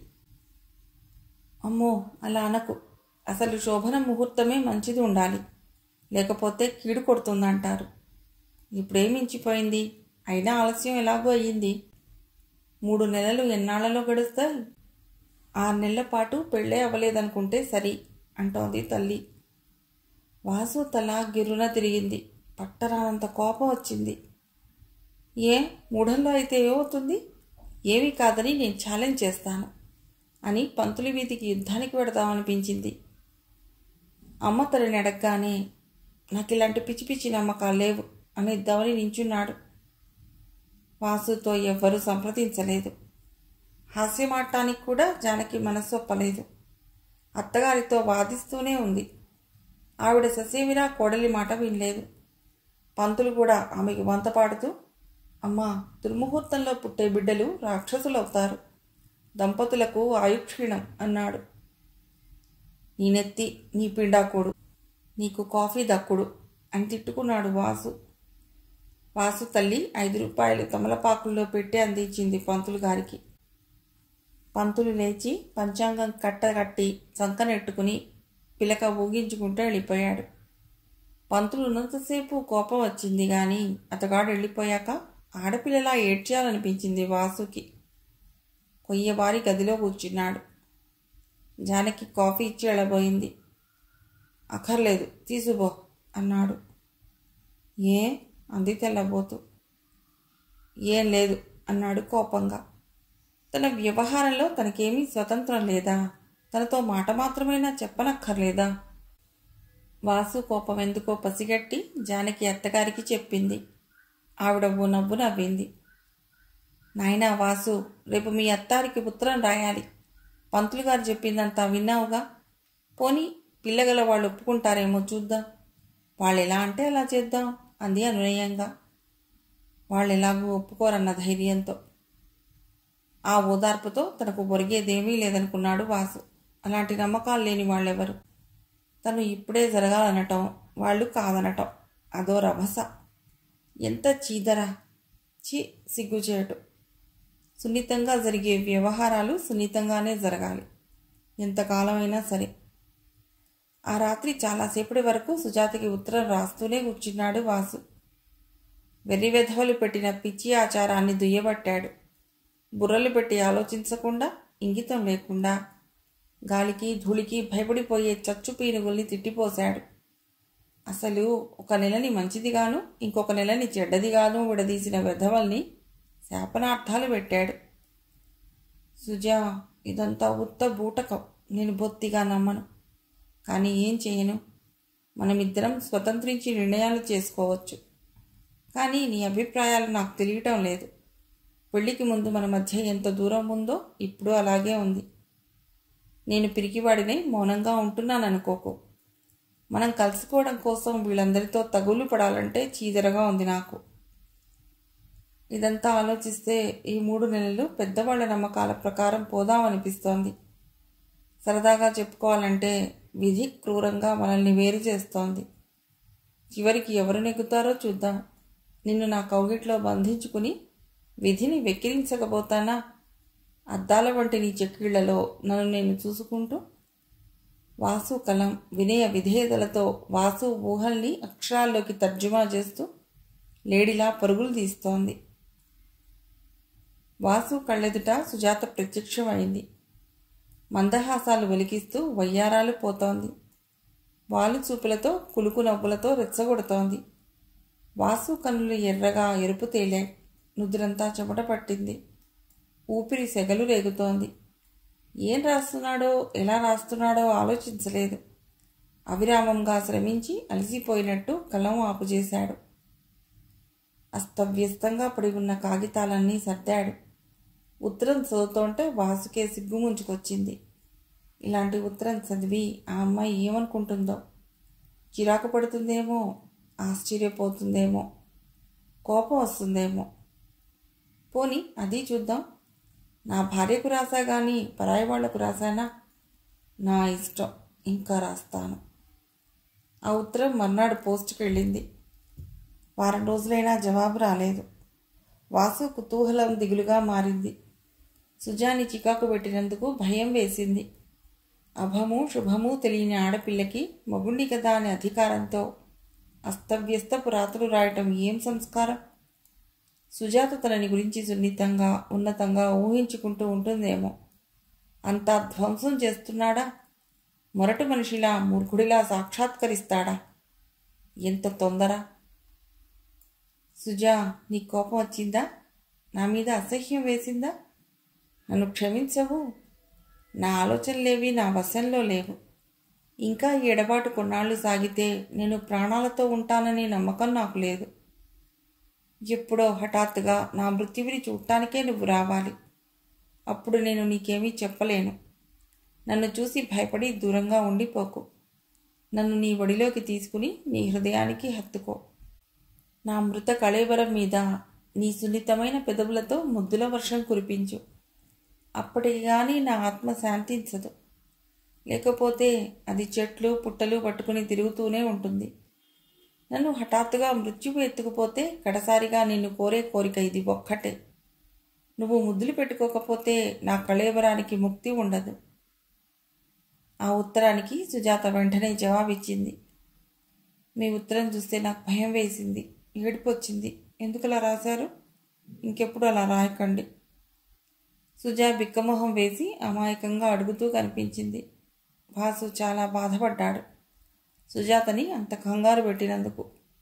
అమ్మో అలా అనకు అసలు శోభన ముహూర్తమే మంచిది ఉండాలి లేకపోతే కీడు కొడుతుందంటారు ఇప్పుడేమించిపోయింది అయినా ఆలస్యం ఎలాగో అయ్యింది మూడు నెలలు ఎన్నాళ్లలో గడుస్తాయి ఆరు నెలల పాటు పెళ్ళే అవ్వలేదనుకుంటే సరి అంటోంది తల్లి వాసు తల గిర్రున తిరిగింది పట్టరానంత కోపం వచ్చింది ఏ మూఢంలో అయితే ఏమవుతుంది ఏమీ కాదని నేను ఛాలెంజ్ చేస్తాను అని పంతులి వీధికి యుద్ధానికి పెడతామనిపించింది అమ్మ తల్లిని అడగగానే నాకు ఇలాంటి పిచ్చి పిచ్చి నమ్మకాలు లేవు అని ఇద్దామని నించున్నాడు వాసుతో ఎవ్వరూ సంప్రదించలేదు హాస్యమాడటానికి కూడా జానకి మనస్సు ఒప్పలేదు అత్తగారితో వాదిస్తూనే ఉంది ఆవిడ ససేమిరా కోడలి మాట వినలేదు పంతులు కూడా ఆమెకి వంత పాడుతూ అమ్మా దుర్ముహూర్తంలో పుట్టే బిడ్డలు రాక్షసులవుతారు దంపతులకు ఆయుక్షీణం అన్నాడు నీ నెత్తి నీ పిండాకోడు నీకు కాఫీ దక్కుడు అని తిట్టుకున్నాడు వాసు వాసు తల్లి ఐదు రూపాయలు తమలపాకుల్లో పెట్టి అందించింది పంతులు గారికి పంతులు లేచి పంచాంగం కట్ట కట్టి సంకనెట్టుకుని పిలక ఊగించుకుంటూ వెళ్ళిపోయాడు పంతులు ఉన్నంతసేపు కోపం వచ్చింది కానీ అతగాడు వెళ్ళిపోయాక ఆడపిల్లలా ఏడ్చేయాలనిపించింది వాసుకి కొయ్యబారి గదిలో కూర్చున్నాడు జానకి కాఫీ ఇచ్చి వెళ్ళబోయింది అక్కర్లేదు తీసుబో అన్నాడు ఏ అంది తెల్లబోతూ ఏం లేదు అన్నాడు కోపంగా తన వ్యవహారంలో తనకేమీ స్వతంత్రం లేదా తనతో మాట మాత్రమైనా చెప్పనక్కర్లేదా వాసు కోపం ఎందుకో పసిగట్టి జానకి అత్తగారికి చెప్పింది ఆవిడ ఓ నవ్వు నవ్వింది నాయనా వాసు రేపు మీ అత్తారికి ఉత్తరం రాయాలి పంతులు గారు చెప్పిందంతా విన్నావుగా పోనీ పిల్లగల వాళ్ళు ఒప్పుకుంటారేమో చూద్దాం వాళ్ళు ఎలా అంటే అలా చేద్దాం అంది అనునయంగా వాళ్ళు ఎలాగూ ఒప్పుకోరన్న ధైర్యంతో ఆ ఓదార్పుతో తనకు ఒరిగేదేమీ లేదనుకున్నాడు వాసు అలాంటి నమ్మకాలు లేని వాళ్ళెవరు తను ఇప్పుడే జరగాలనటం వాళ్ళు కాదనటం అదో రభస ఎంత చీదరా చి సిగ్గుచేయటం సున్నితంగా జరిగే వ్యవహారాలు సున్నితంగానే జరగాలి ఎంతకాలమైనా సరే ఆ రాత్రి చాలాసేపటి వరకు సుజాతకి ఉత్తరం రాస్తూనే కూర్చున్నాడు వాసు వెర్రి వెధవలు పెట్టిన పిచ్చి ఆచారాన్ని దుయ్యబట్టాడు బుర్రలు పెట్టి ఆలోచించకుండా ఇంగితం లేకుండా గాలికి ధూళికి భయపడిపోయే చచ్చు పీనుగుల్ని తిట్టిపోశాడు అసలు ఒక నెలని మంచిదిగాను ఇంకొక నెలని చెడ్డదిగాను విడదీసిన వెధవల్ని శాపనార్థాలు పెట్టాడు సుజా ఇదంతా ఉత్త బూటకం నేను బొత్తిగా నమ్మను కానీ ఏం చేయను మనమిద్దరం స్వతంత్రించి నిర్ణయాలు చేసుకోవచ్చు కానీ నీ అభిప్రాయాలు నాకు తెలియటం లేదు పెళ్లికి ముందు మన మధ్య ఎంత దూరం ఉందో ఇప్పుడు అలాగే ఉంది నేను పిరికివాడినై మౌనంగా ఉంటున్నాను అనుకోకు మనం కలుసుకోవడం కోసం వీళ్ళందరితో తగులు పడాలంటే చీదరగా ఉంది నాకు ఇదంతా ఆలోచిస్తే ఈ మూడు నెలలు పెద్దవాళ్ల నమ్మకాల ప్రకారం పోదామనిపిస్తోంది సరదాగా చెప్పుకోవాలంటే విధి క్రూరంగా మనల్ని వేరు చేస్తోంది చివరికి ఎవరు నెగ్గుతారో చూద్దాం నిన్ను నా కౌగిట్లో బంధించుకుని విధిని వెక్కిరించకపోతానా అద్దాల వంటి నీ చెక్కిళ్లలో నన్ను నేను చూసుకుంటూ వాసు కలం వినయ విధేయతలతో వాసు ఊహల్ని అక్షరాల్లోకి తర్జుమా చేస్తూ లేడిలా పరుగులు తీస్తోంది వాసు కళ్ళెదుట సుజాత ప్రత్యక్షమైంది మందహాసాలు వెలిగిస్తూ వయ్యారాలు పోతోంది వాలు చూపులతో కులుకు నవ్వులతో రెచ్చగొడుతోంది వాసు కన్నులు ఎర్రగా ఎరుపు తేలాయి నుదురంతా చెమట పట్టింది ఊపిరి సెగలు రేగుతోంది ఏం రాస్తున్నాడో ఎలా రాస్తున్నాడో ఆలోచించలేదు అవిరామంగా శ్రమించి అలసిపోయినట్టు కలం ఆపుచేశాడు అస్తవ్యస్తంగా పడి ఉన్న కాగితాలన్నీ సర్దాడు ఉత్తరం చదువుతుంటే వాసుకే సిగ్గు ముంచుకొచ్చింది ఇలాంటి ఉత్తరం చదివి ఆ అమ్మాయి ఏమనుకుంటుందో చిరాకు పడుతుందేమో ఆశ్చర్యపోతుందేమో కోపం వస్తుందేమో పోని అది చూద్దాం నా భార్యకు రాసా కానీ పరాయి వాళ్లకు రాశానా నా ఇష్టం ఇంకా రాస్తాను ఆ ఉత్తరం మర్నాడు పోస్ట్కి వెళ్ళింది వారం రోజులైనా జవాబు రాలేదు వాసు కుతూహలం దిగులుగా మారింది సుజాని చికాకు పెట్టినందుకు భయం వేసింది అభము శుభము తెలియని ఆడపిల్లకి మగుండి కదా అనే అధికారంతో అస్తవ్యస్తపు రాత్రులు రాయటం ఏం సంస్కారం సుజాత తనని గురించి సున్నితంగా ఉన్నతంగా ఊహించుకుంటూ ఉంటుందేమో అంతా ధ్వంసం చేస్తున్నాడా మొరటు మనిషిలా మూర్ఖుడిలా సాక్షాత్కరిస్తాడా ఎంత తొందర సుజా నీ కోపం వచ్చిందా నా మీద అసహ్యం వేసిందా నన్ను క్షమించవు నా ఆలోచనలేవి నా వశంలో లేవు ఇంకా ఈ ఎడబాటు కొన్నాళ్ళు సాగితే నేను ప్రాణాలతో ఉంటాననే నమ్మకం నాకు లేదు ఎప్పుడో హఠాత్తుగా నా మృత్యువిని చూడటానికే నువ్వు రావాలి అప్పుడు నేను నీకేమీ చెప్పలేను నన్ను చూసి భయపడి దూరంగా ఉండిపోకు నన్ను నీ ఒడిలోకి తీసుకుని నీ హృదయానికి హత్తుకో నా మృత కళేబరం మీద నీ సున్నితమైన పెదవులతో ముద్దుల వర్షం కురిపించు అప్పటికి కానీ నా ఆత్మ శాంతించదు లేకపోతే అది చెట్లు పుట్టలు పట్టుకుని తిరుగుతూనే ఉంటుంది నన్ను హఠాత్తుగా మృత్యువు ఎత్తుకుపోతే కడసారిగా నిన్ను కోరే కోరిక ఇది ఒక్కటే నువ్వు ముద్దులు పెట్టుకోకపోతే నా కళేబరానికి ముక్తి ఉండదు ఆ ఉత్తరానికి సుజాత వెంటనే జవాబిచ్చింది మీ ఉత్తరం చూస్తే నాకు భయం వేసింది ఏడుపు వచ్చింది ఎందుకు అలా రాశారు ఇంకెప్పుడు అలా రాయకండి సుజా బిక్కమొహం వేసి అమాయకంగా అడుగుతూ కనిపించింది వాసు చాలా బాధపడ్డాడు సుజాతని అంత కంగారు పెట్టినందుకు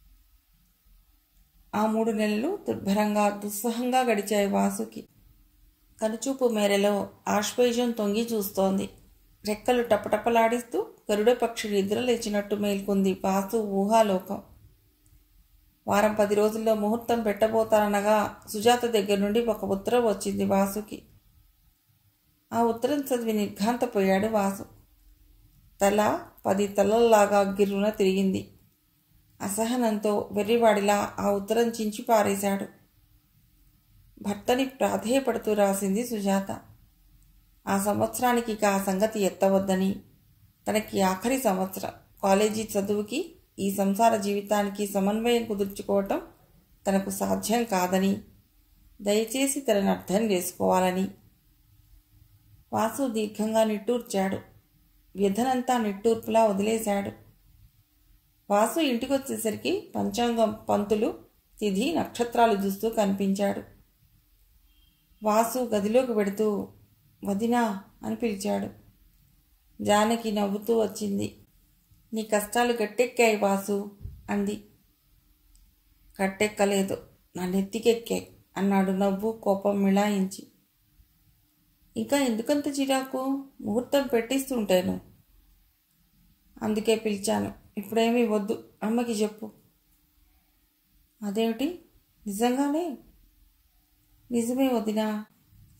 ఆ మూడు నెలలు దుర్భరంగా దుస్సహంగా గడిచాయి వాసుకి కనుచూపు మేరలో ఆశ్వేజం తొంగి చూస్తోంది రెక్కలు టపటపలాడిస్తూ గరుడ పక్షి నిద్ర లేచినట్టు మేల్కొంది వాసు ఊహాలోకం వారం పది రోజుల్లో ముహూర్తం పెట్టబోతాననగా సుజాత దగ్గర నుండి ఒక ఉత్తరం వచ్చింది వాసుకి ఆ ఉత్తరం చదివి నిర్ఘాంతపోయాడు వాసు తల పది తలల్లాగా గిర్రున తిరిగింది అసహనంతో వెర్రివాడిలా ఆ ఉత్తరం చించి పారేశాడు భర్తని ప్రాధేయపడుతూ రాసింది సుజాత ఆ సంవత్సరానికి ఇక ఆ సంగతి ఎత్తవద్దని తనకి ఆఖరి సంవత్సరం కాలేజీ చదువుకి ఈ సంసార జీవితానికి సమన్వయం కుదుర్చుకోవటం తనకు సాధ్యం కాదని దయచేసి తనని అర్థం చేసుకోవాలని వాసు దీర్ఘంగా నిట్టూర్చాడు వ్యధనంతా నిట్టూర్పులా వదిలేశాడు వాసు ఇంటికొచ్చేసరికి పంచాంగం పంతులు తిథి నక్షత్రాలు చూస్తూ కనిపించాడు వాసు గదిలోకి పెడుతూ వదినా అని పిలిచాడు జానకి నవ్వుతూ వచ్చింది నీ కష్టాలు గట్టెక్కాయి వాసు అంది కట్టెక్కలేదు నా నెత్తికెక్కాయి అన్నాడు నవ్వు కోపం మిళాయించి ఇంకా ఎందుకంత చిరాకు ముహూర్తం పెట్టిస్తుంటాను అందుకే పిలిచాను ఇప్పుడేమీ వద్దు అమ్మకి చెప్పు అదేమిటి నిజంగానే నిజమే వదినా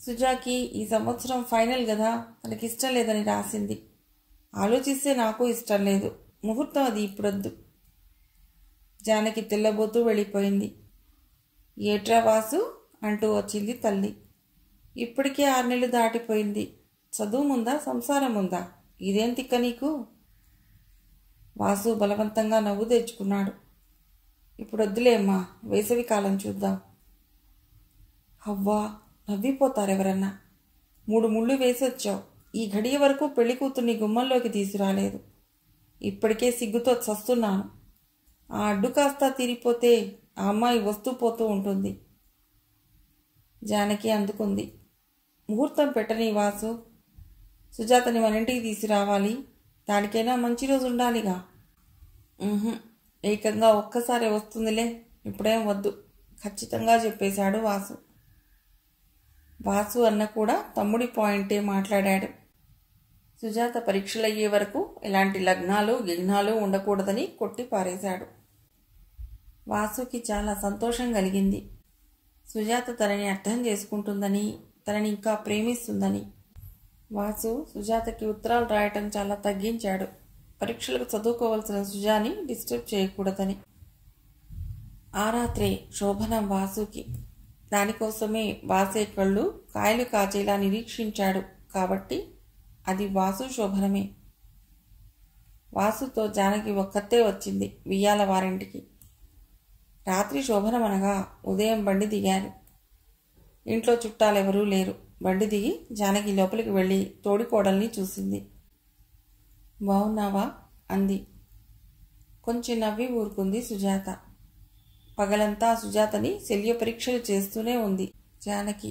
సుజాకి ఈ సంవత్సరం ఫైనల్ కదా తనకిష్టం లేదని రాసింది ఆలోచిస్తే నాకు ఇష్టం లేదు ముహూర్తం అది ఇప్పుడొద్దు జానకి తెల్లబోతూ వెళ్ళిపోయింది ఏట్రా వాసు అంటూ వచ్చింది తల్లి ఇప్పటికే ఆరు నెలలు దాటిపోయింది చదువు ముందా సంసారం ఉందా ఇదేం తిక్క నీకు వాసు బలవంతంగా నవ్వు తెచ్చుకున్నాడు ఇప్పుడు వద్దులేమ్మా వేసవి కాలం చూద్దాం అవ్వా నవ్విపోతారు ఎవరన్నా మూడు ముళ్ళు వేసి వచ్చావు ఈ గడియ వరకు పెళ్లి కూతుర్ని గుమ్మంలోకి తీసుకురాలేదు ఇప్పటికే సిగ్గుతో చస్తున్నాను ఆ అడ్డు కాస్త తీరిపోతే ఆ అమ్మాయి వస్తూ పోతూ ఉంటుంది జానకి అందుకుంది ముహూర్తం పెట్టని వాసు సుజాతని మన ఇంటికి తీసుకురావాలి దానికైనా మంచి రోజు ఉండాలిగా ఉహుం, ఏకంగా ఒక్కసారి వస్తుందిలే ఇప్పుడేం వద్దు ఖచ్చితంగా చెప్పేశాడు వాసు వాసు అన్న కూడా తమ్ముడి పాయింటే మాట్లాడాడు సుజాత పరీక్షలయ్యే వరకు ఎలాంటి లగ్నాలు గిగ్నాలు ఉండకూడదని కొట్టి పారేశాడు వాసుకి చాలా సంతోషం కలిగింది సుజాత తనని అర్థం చేసుకుంటుందని తనని ఇంకా ప్రేమిస్తుందని వాసు సుజాతకి ఉత్తరాలు రాయటం చాలా తగ్గించాడు పరీక్షలకు చదువుకోవాల్సిన సుజాని డిస్టర్బ్ చేయకూడదని ఆ రాత్రే శోభనం వాసుకి దానికోసమే వాసే కళ్ళు కాయలు కాచేలా నిరీక్షించాడు కాబట్టి అది వాసు శోభనమే వాసుతో జానకి ఒక్కతే వచ్చింది వియ్యాల వారింటికి రాత్రి శోభనం అనగా ఉదయం బండి దిగారు ఇంట్లో చుట్టాలెవరూ లేరు బండి దిగి జానకి లోపలికి వెళ్ళి తోడికోడల్ని చూసింది బాగున్నావా అంది కొంచెం నవ్వి ఊరుకుంది సుజాత పగలంతా సుజాతని శల్య పరీక్షలు చేస్తూనే ఉంది జానకి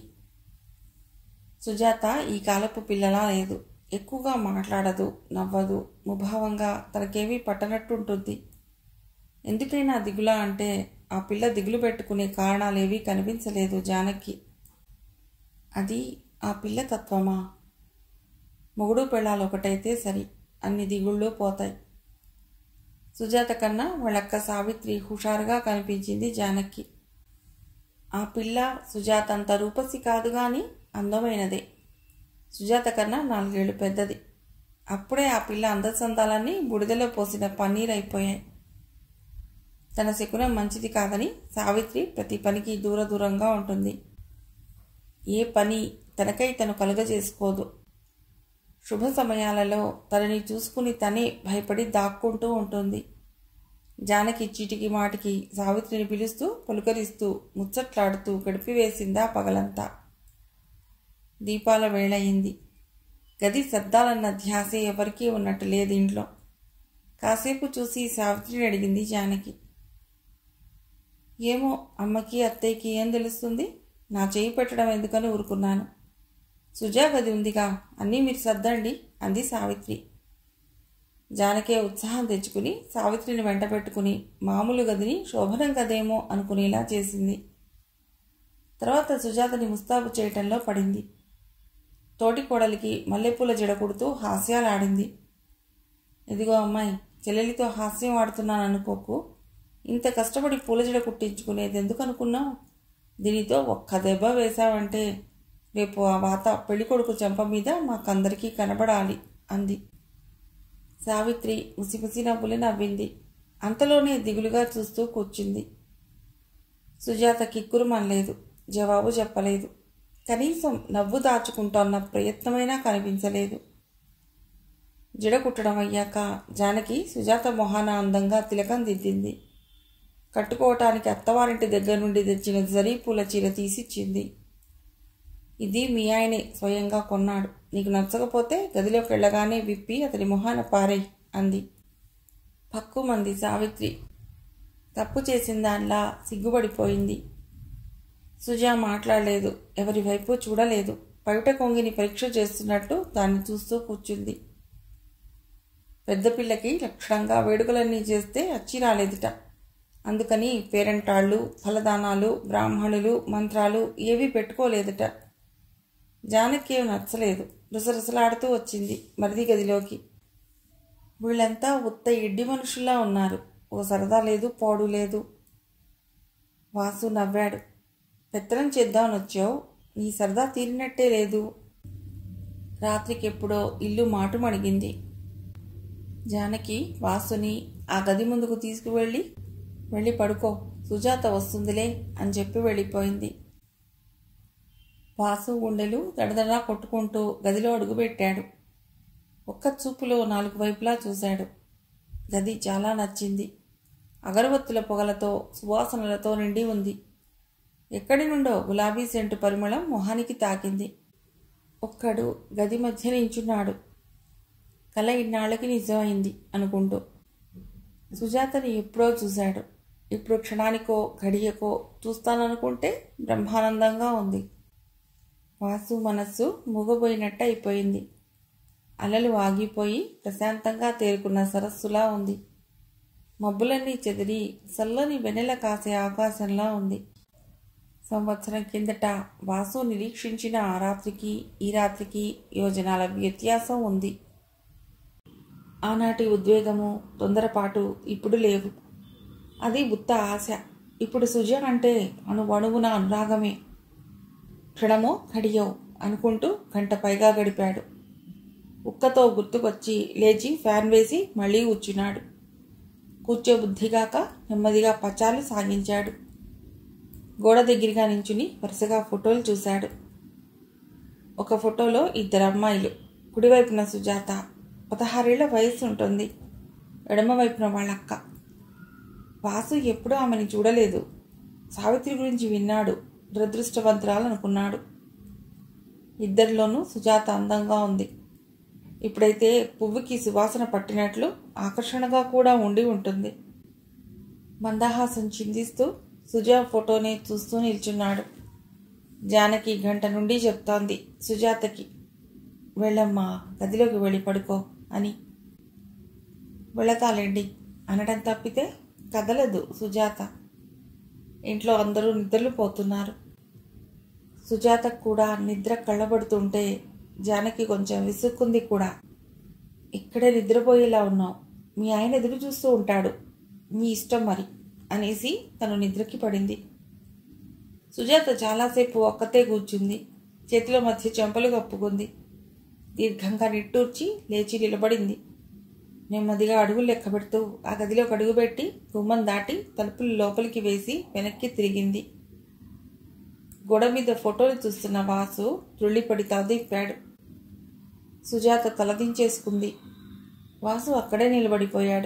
సుజాత ఈ కాలపు పిల్లలా లేదు ఎక్కువగా మాట్లాడదు నవ్వదు ముభావంగా తనకేమీ పట్టనట్టుంటుంది ఎందుకైనా దిగులా అంటే ఆ పిల్ల దిగులు పెట్టుకునే కారణాలేవీ కనిపించలేదు జానకి అది ఆ పిల్ల తత్వమా మొగుడు పెళ్ళాలు ఒకటైతే సరి అన్ని దిగుళ్ళు పోతాయి సుజాత కన్నా వాళ్ళక్క సావిత్రి హుషారుగా కనిపించింది జానకి ఆ పిల్ల సుజాత అంత రూపసి కాదు గాని అందమైనదే సుజాత కన్నా నాలుగేళ్లు పెద్దది అప్పుడే ఆ పిల్ల అందసందాలన్నీ బుడిదలో పోసిన పన్నీర్ అయిపోయాయి తన శకునం మంచిది కాదని సావిత్రి ప్రతి పనికి దూర దూరంగా ఉంటుంది ఏ పని తనకై తను కలుగజేసుకోదు శుభ సమయాలలో తనని చూసుకుని తనే భయపడి దాక్కుంటూ ఉంటుంది జానకి చీటికి మాటికి సావిత్రిని పిలుస్తూ పులకరిస్తూ ముచ్చట్లాడుతూ గడిపివేసిందా పగలంతా దీపాల వేళయింది గది సర్దాలన్న ధ్యాసే ఎవరికీ ఉన్నట్టు లేదు ఇంట్లో కాసేపు చూసి సావిత్రిని అడిగింది జానకి ఏమో అమ్మకి అత్తయ్యకి ఏం తెలుస్తుంది నా చేయి పెట్టడం ఎందుకని ఊరుకున్నాను సుజా గది ఉందిగా అన్నీ మీరు సర్దండి అంది సావిత్రి జానకే ఉత్సాహం తెచ్చుకుని సావిత్రిని వెంట పెట్టుకుని మామూలు గదిని శోభనం గదేమో అనుకునేలా చేసింది తర్వాత సుజాతని ముస్తాబు చేయటంలో పడింది తోటి కోడలికి మల్లెపూల జడ కుడుతూ హాస్యాలాడింది ఇదిగో అమ్మాయి చెల్లెలితో హాస్యం ఆడుతున్నాను అనుకోకు ఇంత కష్టపడి పూల జడ కుట్టించుకునేది ఎందుకు అనుకున్నావు దీనితో ఒక్క దెబ్బ వేశావంటే రేపు ఆ వాత పెళ్ళికొడుకు చెంప మీద మాకందరికీ కనబడాలి అంది సావిత్రి ముసిముసి నవ్వులు నవ్వింది అంతలోనే దిగులుగా చూస్తూ కూర్చుంది సుజాత కిక్కురుమనలేదు జవాబు చెప్పలేదు కనీసం నవ్వు దాచుకుంటోన్న ప్రయత్నమైనా కనిపించలేదు జడ కుట్టడం అయ్యాక జానకి సుజాత మొహాన అందంగా తిలకం దిద్దింది కట్టుకోవటానికి అత్తవారింటి దగ్గర నుండి తెచ్చిన జరీ పూల చీర తీసిచ్చింది ఇది మీ ఆయనే స్వయంగా కొన్నాడు నీకు నచ్చకపోతే గదిలోకి వెళ్ళగానే విప్పి అతని మొహాన పారేయ్ అంది పక్కుమంది సావిత్రి తప్పు చేసిన దానిలా సిగ్గుపడిపోయింది సుజా మాట్లాడలేదు ఎవరి వైపు చూడలేదు పైట కొంగిని పరీక్ష చేస్తున్నట్టు దాన్ని చూస్తూ కూర్చుంది పెద్ద పిల్లకి లక్షణంగా వేడుకలన్నీ చేస్తే అచ్చి రాలేదుట అందుకని పేరంటాళ్ళు ఫలదానాలు బ్రాహ్మణులు మంత్రాలు ఏవీ పెట్టుకోలేదుట జానకి ఏం నచ్చలేదు రుసరుసలాడుతూ వచ్చింది మరిది గదిలోకి వీళ్ళంతా ఉత్త ఇడ్డి మనుషుల్లా ఉన్నారు ఓ సరదా లేదు పోడు లేదు వాసు నవ్వాడు పెత్తనం చేద్దామని వచ్చావు నీ సరదా తీరినట్టే లేదు రాత్రికెప్పుడో ఇల్లు మాటు మణిగింది జానకి వాసుని ఆ గది ముందుకు తీసుకువెళ్ళి వెళ్ళి పడుకో సుజాత వస్తుందిలే అని చెప్పి వెళ్ళిపోయింది వాసు గుండెలు దడదడా కొట్టుకుంటూ గదిలో అడుగుపెట్టాడు ఒక్క చూపులో నాలుగు వైపులా చూశాడు గది చాలా నచ్చింది అగరవత్తుల పొగలతో సువాసనలతో నిండి ఉంది ఎక్కడి నుండో గులాబీ సెంటు పరిమళం మొహానికి తాకింది ఒక్కడు గది మధ్య నించున్నాడు కల ఇన్నాళ్ళకి నిజమైంది అనుకుంటూ సుజాతని ఎప్పుడో చూశాడు ఇప్పుడు క్షణానికో ఘడియకో చూస్తాననుకుంటే బ్రహ్మానందంగా ఉంది వాసు మనస్సు మూగబోయినట్టు అయిపోయింది అలలు ఆగిపోయి ప్రశాంతంగా తేరుకున్న సరస్సులా ఉంది మబ్బులన్నీ చెదిరి చల్లని వెన్నెల కాసే ఆకాశంలా ఉంది సంవత్సరం కిందట వాసు నిరీక్షించిన ఆ రాత్రికి ఈ రాత్రికి యోజనాల వ్యత్యాసం ఉంది ఆనాటి ఉద్వేగము తొందరపాటు ఇప్పుడు లేవు అది ఉత్త ఆశ ఇప్పుడు సుజ అంటే అణువణువున అనురాగమే క్షణమో కడియో అనుకుంటూ గంట పైగా గడిపాడు ఉక్కతో గుర్తుకొచ్చి లేచి ఫ్యాన్ వేసి మళ్ళీ కూర్చున్నాడు కూర్చోబుద్ధిగాక నెమ్మదిగా పచాలు సాగించాడు గోడ దగ్గరగా నించుని వరుసగా ఫోటోలు చూశాడు ఒక ఫోటోలో ఇద్దరు అమ్మాయిలు కుడివైపున సుజాత పదహారేళ్ల వయసు ఉంటుంది ఎడమవైపున వాళ్ళక్క వాసు ఎప్పుడూ ఆమెని చూడలేదు సావిత్రి గురించి విన్నాడు దురదృష్టవంతురాలనుకున్నాడు ఇద్దరిలోనూ సుజాత అందంగా ఉంది ఇప్పుడైతే పువ్వుకి సువాసన పట్టినట్లు ఆకర్షణగా కూడా ఉండి ఉంటుంది మందహాసం చిందిస్తూ సుజా ఫోటోని చూస్తూ నిల్చున్నాడు జానకి గంట నుండి చెప్తోంది సుజాతకి వెళ్ళమ్మా గదిలోకి వెళ్ళి పడుకో అని వెళతాలేండి అనడం తప్పితే కదలదు సుజాత ఇంట్లో అందరూ నిద్రలు పోతున్నారు సుజాతకు కూడా నిద్ర కళ్ళబడుతుంటే జానకి కొంచెం విసుక్కుంది కూడా ఇక్కడే నిద్రపోయేలా ఉన్నావు మీ ఆయన ఎదురు చూస్తూ ఉంటాడు మీ ఇష్టం మరి అనేసి తను నిద్రకి పడింది సుజాత చాలాసేపు ఒక్కతే కూర్చుంది చేతిలో మధ్య చెంపలు కప్పుకుంది దీర్ఘంగా నిట్టూర్చి లేచి నిలబడింది నెమ్మదిగా అడుగులు లెక్క పెడుతూ ఆ గదిలోకి అడుగుపెట్టి గుమ్మం దాటి తలుపులు లోపలికి వేసి వెనక్కి తిరిగింది గోడ మీద ఫోటోలు చూస్తున్న వాసు త్రుళ్ళిపడి తలదిప్పాడు సుజాత తలదించేసుకుంది వాసు అక్కడే నిలబడిపోయాడు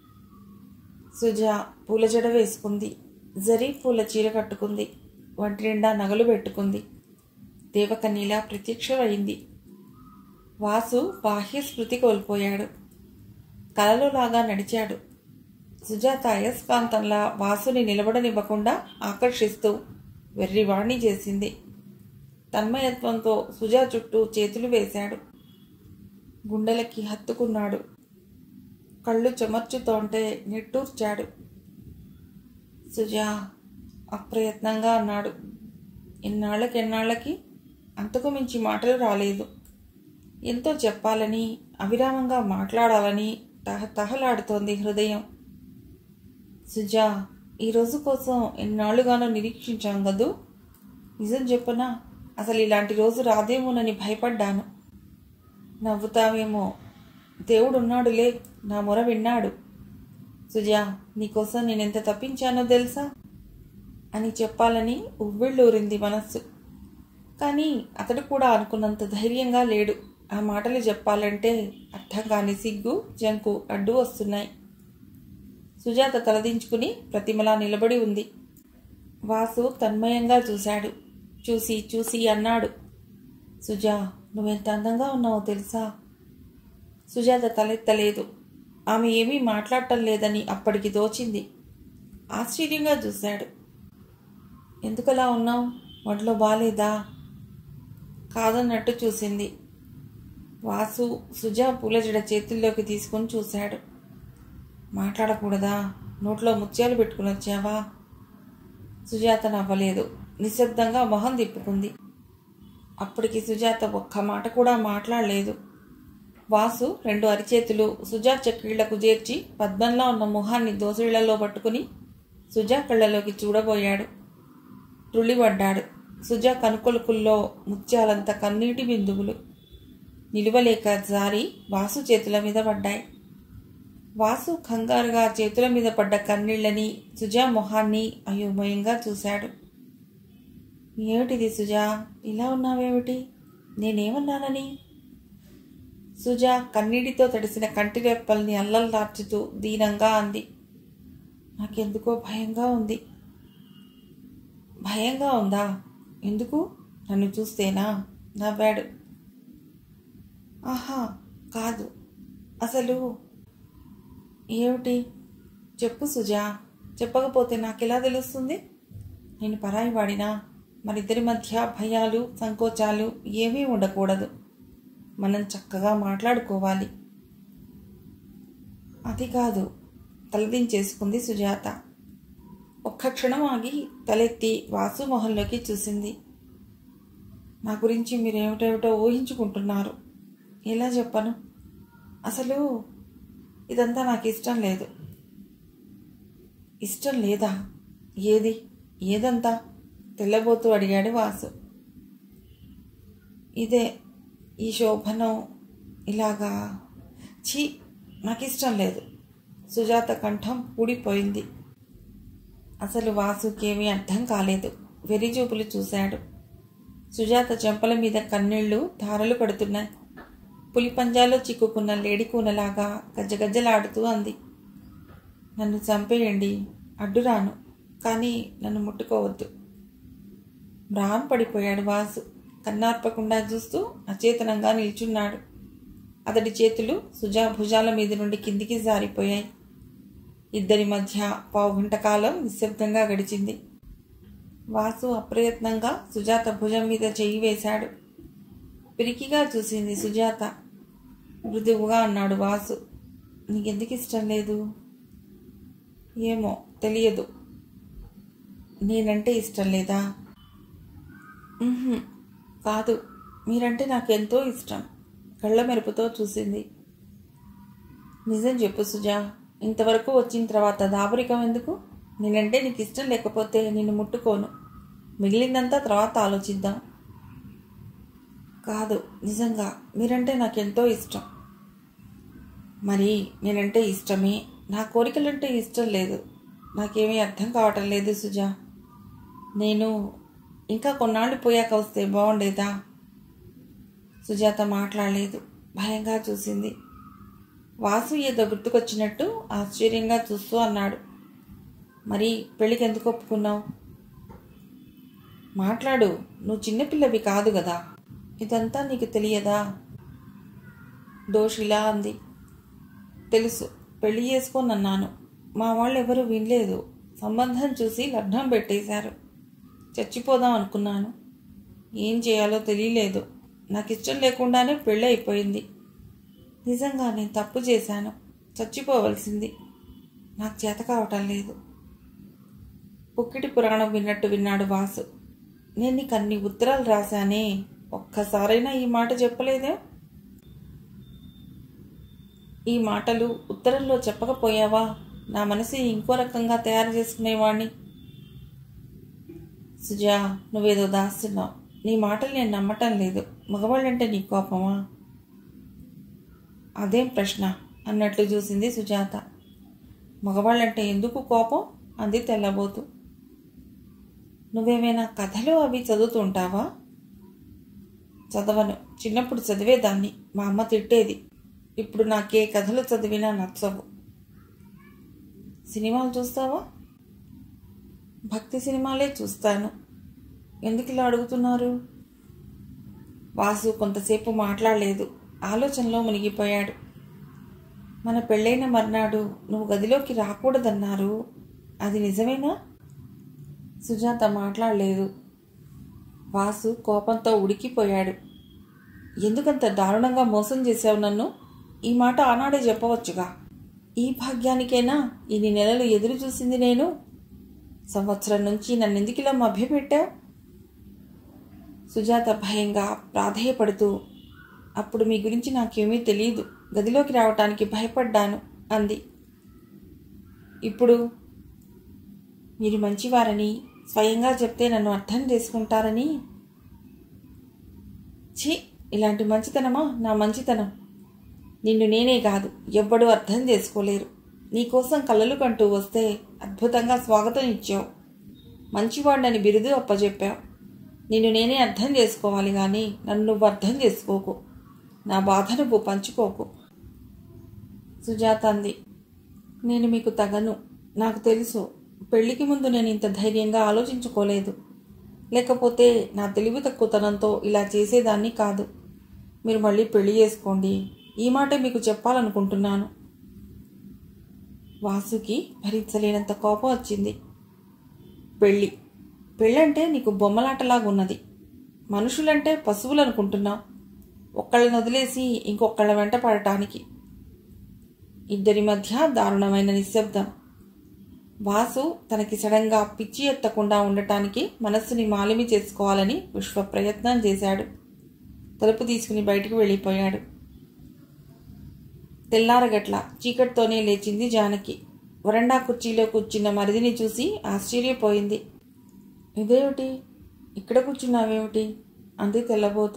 సుజా పూల జడ వేసుకుంది జరీ పూల చీర కట్టుకుంది వంటి నిండా నగలు పెట్టుకుంది దేవకన్యలా ప్రత్యక్షమైంది వాసు బాహ్య స్మృతి కోల్పోయాడు కలలోలాగా నడిచాడు సుజాత అయస్కాంతంలా వాసుని నిలబడనివ్వకుండా ఆకర్షిస్తూ వెర్రివాణ్ణి చేసింది తన్మయత్వంతో సుజా చుట్టూ చేతులు వేశాడు గుండెలకి హత్తుకున్నాడు కళ్ళు చెమర్చుతోంటే నిట్టూర్చాడు సుజా అప్రయత్నంగా అన్నాడు ఎన్నాళ్ళకి ఎన్నాళ్ళకి అంతకు మించి మాటలు రాలేదు ఎంతో చెప్పాలని అవిరామంగా మాట్లాడాలని తహ తహలాడుతోంది హృదయం సుజా ఈ రోజు కోసం ఎన్నాళ్ళుగానో నిరీక్షించాం కదూ నిజం చెప్పనా అసలు ఇలాంటి రోజు రాదేమోనని భయపడ్డాను నవ్వుతావేమో దేవుడున్నాడులే నా మొర విన్నాడు సుజా నీకోసం నేనెంత తప్పించానో తెలుసా అని చెప్పాలని ఉవ్విళ్ళూరింది మనస్సు కానీ అతడు కూడా అనుకున్నంత ధైర్యంగా లేడు ఆ మాటలు చెప్పాలంటే అర్థం కాని సిగ్గు జంకు అడ్డు వస్తున్నాయి సుజాత తలదించుకుని ప్రతిమలా నిలబడి ఉంది వాసు తన్మయంగా చూశాడు చూసి చూసి అన్నాడు సుజా నువ్వెంత అందంగా ఉన్నావో తెలుసా సుజాత తలెత్తలేదు ఆమె ఏమీ మాట్లాడటం లేదని అప్పటికి దోచింది ఆశ్చర్యంగా చూశాడు ఎందుకలా ఉన్నావు ఒంట్లో బాలేదా కాదన్నట్టు చూసింది వాసు సుజా పూలజడ చేతుల్లోకి తీసుకుని చూశాడు మాట్లాడకూడదా నోట్లో ముత్యాలు పెట్టుకుని వచ్చావా సుజాత నవ్వలేదు నిశ్శబ్దంగా మొహం తిప్పుకుంది అప్పటికి సుజాత ఒక్క మాట కూడా మాట్లాడలేదు వాసు రెండు అరిచేతులు సుజా చెక్కిళ్లకు చేర్చి పద్మంలో ఉన్న మొహాన్ని దోసిళ్లలో పట్టుకుని సుజా కళ్ళలోకి చూడబోయాడు రుళ్ళిపడ్డాడు సుజ కనుకొలుకుల్లో ముత్యాలంత కన్నీటి బిందువులు నిలువలేక జారి వాసు చేతుల మీద పడ్డాయి వాసు కంగారుగా చేతుల మీద పడ్డ కన్నీళ్ళని సుజా మొహాన్ని అయోమయంగా చూశాడు ఏమిటిది సుజా ఇలా ఉన్నావేమిటి నేనేమన్నానని సుజా కన్నీటితో తడిసిన కంటి రెప్పల్ని అల్లల్లార్చుతూ దీనంగా అంది నాకెందుకో భయంగా ఉంది భయంగా ఉందా ఎందుకు నన్ను చూస్తేనా నవ్వాడు ఆహా కాదు అసలు ఏమిటి చెప్పు సుజా చెప్పకపోతే నాకెలా తెలుస్తుంది నేను పరాయి వాడినా మరిద్దరి మధ్య భయాలు సంకోచాలు ఏమీ ఉండకూడదు మనం చక్కగా మాట్లాడుకోవాలి అది కాదు తలదించేసుకుంది సుజాత ఒక్క క్షణం ఆగి తలెత్తి వాసు మొహంలోకి చూసింది నా గురించి మీరేమిటేమిటో ఊహించుకుంటున్నారు ఎలా చెప్పను అసలు ఇదంతా నాకు ఇష్టం లేదు ఇష్టం లేదా ఏది ఏదంతా తెల్లబోతూ అడిగాడు వాసు ఇదే ఈ శోభనం ఇలాగా ఛీ నాకు ఇష్టం లేదు సుజాత కంఠం పూడిపోయింది అసలు వాసుకేమీ అర్థం కాలేదు వెరిజూపులు చూశాడు సుజాత చెంపల మీద కన్నీళ్లు ధారలు పడుతున్నాయి పులిపంజాలో చిక్కుకున్న లేడి కూనలాగా గజ్జగజ్జలాడుతూ అంది నన్ను చంపేయండి అడ్డురాను కానీ నన్ను ముట్టుకోవద్దు మ్రాన్ పడిపోయాడు వాసు కన్నార్పకుండా చూస్తూ అచేతనంగా నిల్చున్నాడు అతడి చేతులు సుజా భుజాల మీద నుండి కిందికి జారిపోయాయి ఇద్దరి మధ్య పావుగంట కాలం నిశ్శబ్దంగా గడిచింది వాసు అప్రయత్నంగా సుజాత భుజం మీద చెయ్యి వేశాడు పిరికిగా చూసింది సుజాత మృదువుగా అన్నాడు వాసు నీకెందుకు ఇష్టం లేదు ఏమో తెలియదు నేనంటే ఇష్టం లేదా ఉహుం, కాదు మీరంటే నాకెంతో ఇష్టం కళ్ళ మెరుపుతో చూసింది నిజం చెప్పు సుజా ఇంతవరకు వచ్చిన తర్వాత దాబరికం ఎందుకు నేనంటే నీకు ఇష్టం లేకపోతే నిన్ను ముట్టుకోను మిగిలిందంతా తర్వాత ఆలోచిద్దాం కాదు నిజంగా మీరంటే నాకెంతో ఇష్టం మరి నేనంటే ఇష్టమే నా కోరికలంటే ఇష్టం లేదు నాకేమీ అర్థం కావటం లేదు సుజా నేను ఇంకా కొన్నాళ్ళు పోయాక వస్తే బాగుండేదా సుజాత మాట్లాడలేదు భయంగా చూసింది వాసు ఏదో గుర్తుకొచ్చినట్టు ఆశ్చర్యంగా చూస్తూ అన్నాడు మరి పెళ్ళికి ఎందుకు ఒప్పుకున్నావు మాట్లాడు నువ్వు చిన్నపిల్లవి కాదు కదా ఇదంతా నీకు తెలియదా దోషిలా అంది తెలుసు పెళ్లి చేసుకోనన్నాను మా వాళ్ళు ఎవరు వినలేదు సంబంధం చూసి లగ్నం పెట్టేశారు చచ్చిపోదాం అనుకున్నాను ఏం చేయాలో తెలియలేదు నాకు ఇష్టం లేకుండానే పెళ్ళి అయిపోయింది నిజంగా నేను తప్పు చేశాను చచ్చిపోవలసింది నాకు చేత కావటం లేదు పుక్కిటి పురాణం విన్నట్టు విన్నాడు వాసు నేను నీకు అన్ని ఉత్తరాలు రాశానే ఒక్కసారైనా ఈ మాట చెప్పలేదే ఈ మాటలు ఉత్తరంలో చెప్పకపోయావా నా మనసు ఇంకో రకంగా తయారు చేసుకునేవాణ్ణి సుజా నువ్వేదో దాస్తున్నావు నీ మాటలు నేను నమ్మటం లేదు మగవాళ్ళంటే నీ కోపమా అదేం ప్రశ్న అన్నట్లు చూసింది సుజాత మగవాళ్ళంటే ఎందుకు కోపం అంది తెల్లబోతు నువ్వేమైనా కథలు అవి చదువుతుంటావా చదవను చిన్నప్పుడు చదివేదాన్ని మా అమ్మ తిట్టేది ఇప్పుడు నాకే కథలు చదివినా నచ్చవు సినిమాలు చూస్తావా భక్తి సినిమాలే చూస్తాను ఎందుకు ఇలా అడుగుతున్నారు వాసు కొంతసేపు మాట్లాడలేదు ఆలోచనలో మునిగిపోయాడు మన పెళ్ళైన మర్నాడు నువ్వు గదిలోకి రాకూడదన్నారు అది నిజమేనా సుజాత మాట్లాడలేదు వాసు కోపంతో ఉడికిపోయాడు ఎందుకంత దారుణంగా మోసం చేశావు నన్ను ఈ మాట ఆనాడే చెప్పవచ్చుగా ఈ భాగ్యానికైనా ఇన్ని నెలలు ఎదురు చూసింది నేను సంవత్సరం నుంచి నన్ను ఎందుకు ఇలా మభ్యపెట్టావు సుజాత భయంగా ప్రాధేయపడుతూ అప్పుడు మీ గురించి నాకేమీ తెలియదు గదిలోకి రావటానికి భయపడ్డాను అంది ఇప్పుడు మీరు మంచివారని స్వయంగా చెప్తే నన్ను అర్థం చేసుకుంటారని ఛీ ఇలాంటి మంచితనమా నా మంచితనం నిన్ను నేనే కాదు ఎవ్వడూ అర్థం చేసుకోలేరు నీకోసం కళ్ళలు కంటూ వస్తే అద్భుతంగా స్వాగతం ఇచ్చావు మంచివాడిని బిరుదు అప్పచెప్పావు నిన్ను నేనే అర్థం చేసుకోవాలి కానీ నన్ను నువ్వు అర్థం చేసుకోకు నా బాధ నువ్వు పంచుకోకు సుజాత అంది నేను మీకు తగను నాకు తెలుసు పెళ్లికి ముందు నేను ఇంత ధైర్యంగా ఆలోచించుకోలేదు లేకపోతే నా తెలివి తక్కువతనంతో ఇలా చేసేదాన్ని కాదు మీరు మళ్ళీ పెళ్లి చేసుకోండి ఈ మాట మీకు చెప్పాలనుకుంటున్నాను వాసుకి భరించలేనంత కోపం వచ్చింది పెళ్ళి పెళ్ళంటే నీకు బొమ్మలాటలాగున్నది మనుషులంటే పశువులు అనుకుంటున్నావు ఒక్కళ్ళని వదిలేసి ఇంకొకళ్ళ వెంట పడటానికి ఇద్దరి మధ్య దారుణమైన నిశ్శబ్దం వాసు తనకి సడన్గా పిచ్చి ఎత్తకుండా ఉండటానికి మనస్సుని మాలిమి చేసుకోవాలని విశ్వ ప్రయత్నం చేశాడు తలుపు తీసుకుని బయటికి వెళ్ళిపోయాడు తెల్లారగట్ల చీకటితోనే లేచింది జానకి వరండా కుర్చీలో కూర్చున్న మరిదిని చూసి ఆశ్చర్యపోయింది ఇదేమిటి ఇక్కడ కూర్చున్నావేమిటి అంది తెల్లబోతూ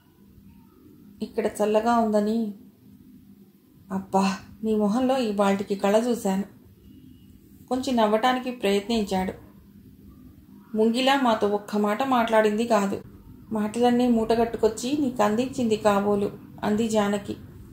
ఇక్కడ చల్లగా ఉందని అబ్బా నీ మొహంలో ఈ బాల్టికి కళ చూశాను కొంచెం నవ్వటానికి ప్రయత్నించాడు ముంగిలా మాతో ఒక్క మాట మాట్లాడింది కాదు మాటలన్నీ మూటగట్టుకొచ్చి నీకు అందించింది కాబోలు అంది జానకి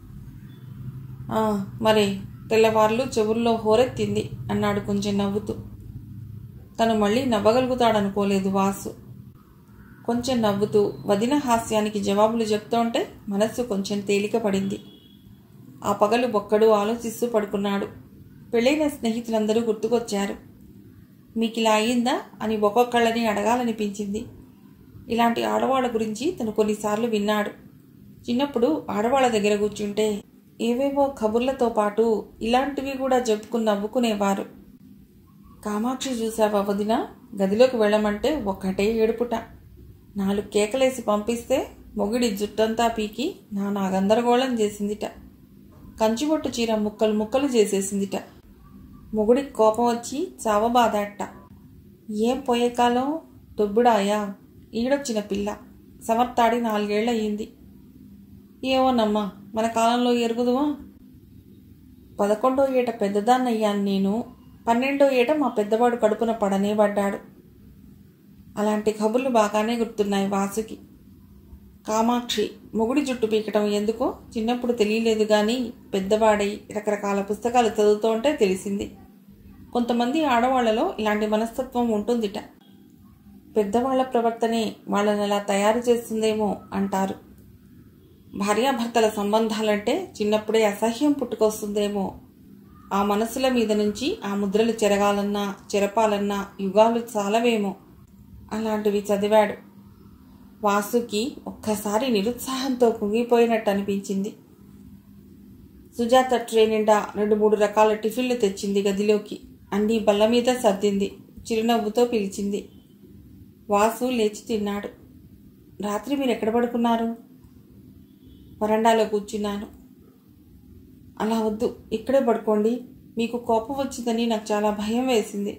"ఆ, మరే తెల్లవార్లు చెవుల్లో హోరెత్తింది అన్నాడు కొంచెం నవ్వుతూ తను మళ్ళీ నవ్వగలుగుతాడనుకోలేదు వాసు కొంచెం నవ్వుతూ వదిన హాస్యానికి జవాబులు చెప్తోంటే మనస్సు కొంచెం తేలిక పడింది ఆ పగలు బొక్కడు ఆలోచిస్తూ పడుకున్నాడు పెళ్ళైన స్నేహితులందరూ గుర్తుకొచ్చారు మీకు ఇలా అయ్యిందా అని ఒక్కొక్కళ్ళని అడగాలనిపించింది ఇలాంటి ఆడవాళ్ళ గురించి తను కొన్నిసార్లు విన్నాడు చిన్నప్పుడు ఆడవాళ్ళ దగ్గర కూర్చుంటే ఏవేవో కబుర్లతో పాటు ఇలాంటివి కూడా చెప్పుకుని నవ్వుకునేవారు కామాక్షి చూసావా వదిన గదిలోకి వెళ్ళమంటే ఒక్కటే ఏడుపుట నాలుగు కేకలేసి పంపిస్తే మొగిడి జుట్టంతా పీకి నా నా గందరగోళం చేసిందిట కంచిబొట్టు చీర ముక్కలు ముక్కలు చేసేసిందిట మొగుడికి కోపం వచ్చి చావబాదట ఏం పోయే కాలం దొబ్బుడాయా ఈడొచ్చిన పిల్ల సమర్థాడి నాలుగేళ్లయ్యింది ఏమోనమ్మా మన కాలంలో ఎరుగుదువా పదకొండో ఏట పెద్దదాన్నయ్యాను నేను పన్నెండో ఏట మా పెద్దవాడు కడుపున పడనే పడ్డాడు అలాంటి కబుర్లు బాగానే గుర్తున్నాయి వాసుకి కామాక్షి మొగుడి జుట్టు పీకటం ఎందుకో చిన్నప్పుడు తెలియలేదు కానీ పెద్దవాడై రకరకాల పుస్తకాలు చదువుతూ ఉంటే తెలిసింది కొంతమంది ఆడవాళ్లలో ఇలాంటి మనస్తత్వం ఉంటుందిట పెద్దవాళ్ల ప్రవర్తనే వాళ్ళని అలా తయారు చేస్తుందేమో అంటారు భార్యాభర్తల సంబంధాలంటే చిన్నప్పుడే అసహ్యం పుట్టుకొస్తుందేమో ఆ మనసుల మీద నుంచి ఆ ముద్రలు చెరగాలన్నా చెరపాలన్నా యుగాలు చాలవేమో అలాంటివి చదివాడు వాసుకి ఒక్కసారి నిరుత్సాహంతో కుంగిపోయినట్టు అనిపించింది సుజాత ట్రే నిండా రెండు మూడు రకాల టిఫిన్లు తెచ్చింది గదిలోకి అన్నీ బల్ల మీద సర్దింది చిరునవ్వుతో పిలిచింది వాసు లేచి తిన్నాడు రాత్రి మీరు ఎక్కడ పడుకున్నారు వరండాలో కూర్చున్నాను అలా వద్దు ఇక్కడే పడుకోండి మీకు కోపం వచ్చిందని నాకు చాలా భయం వేసింది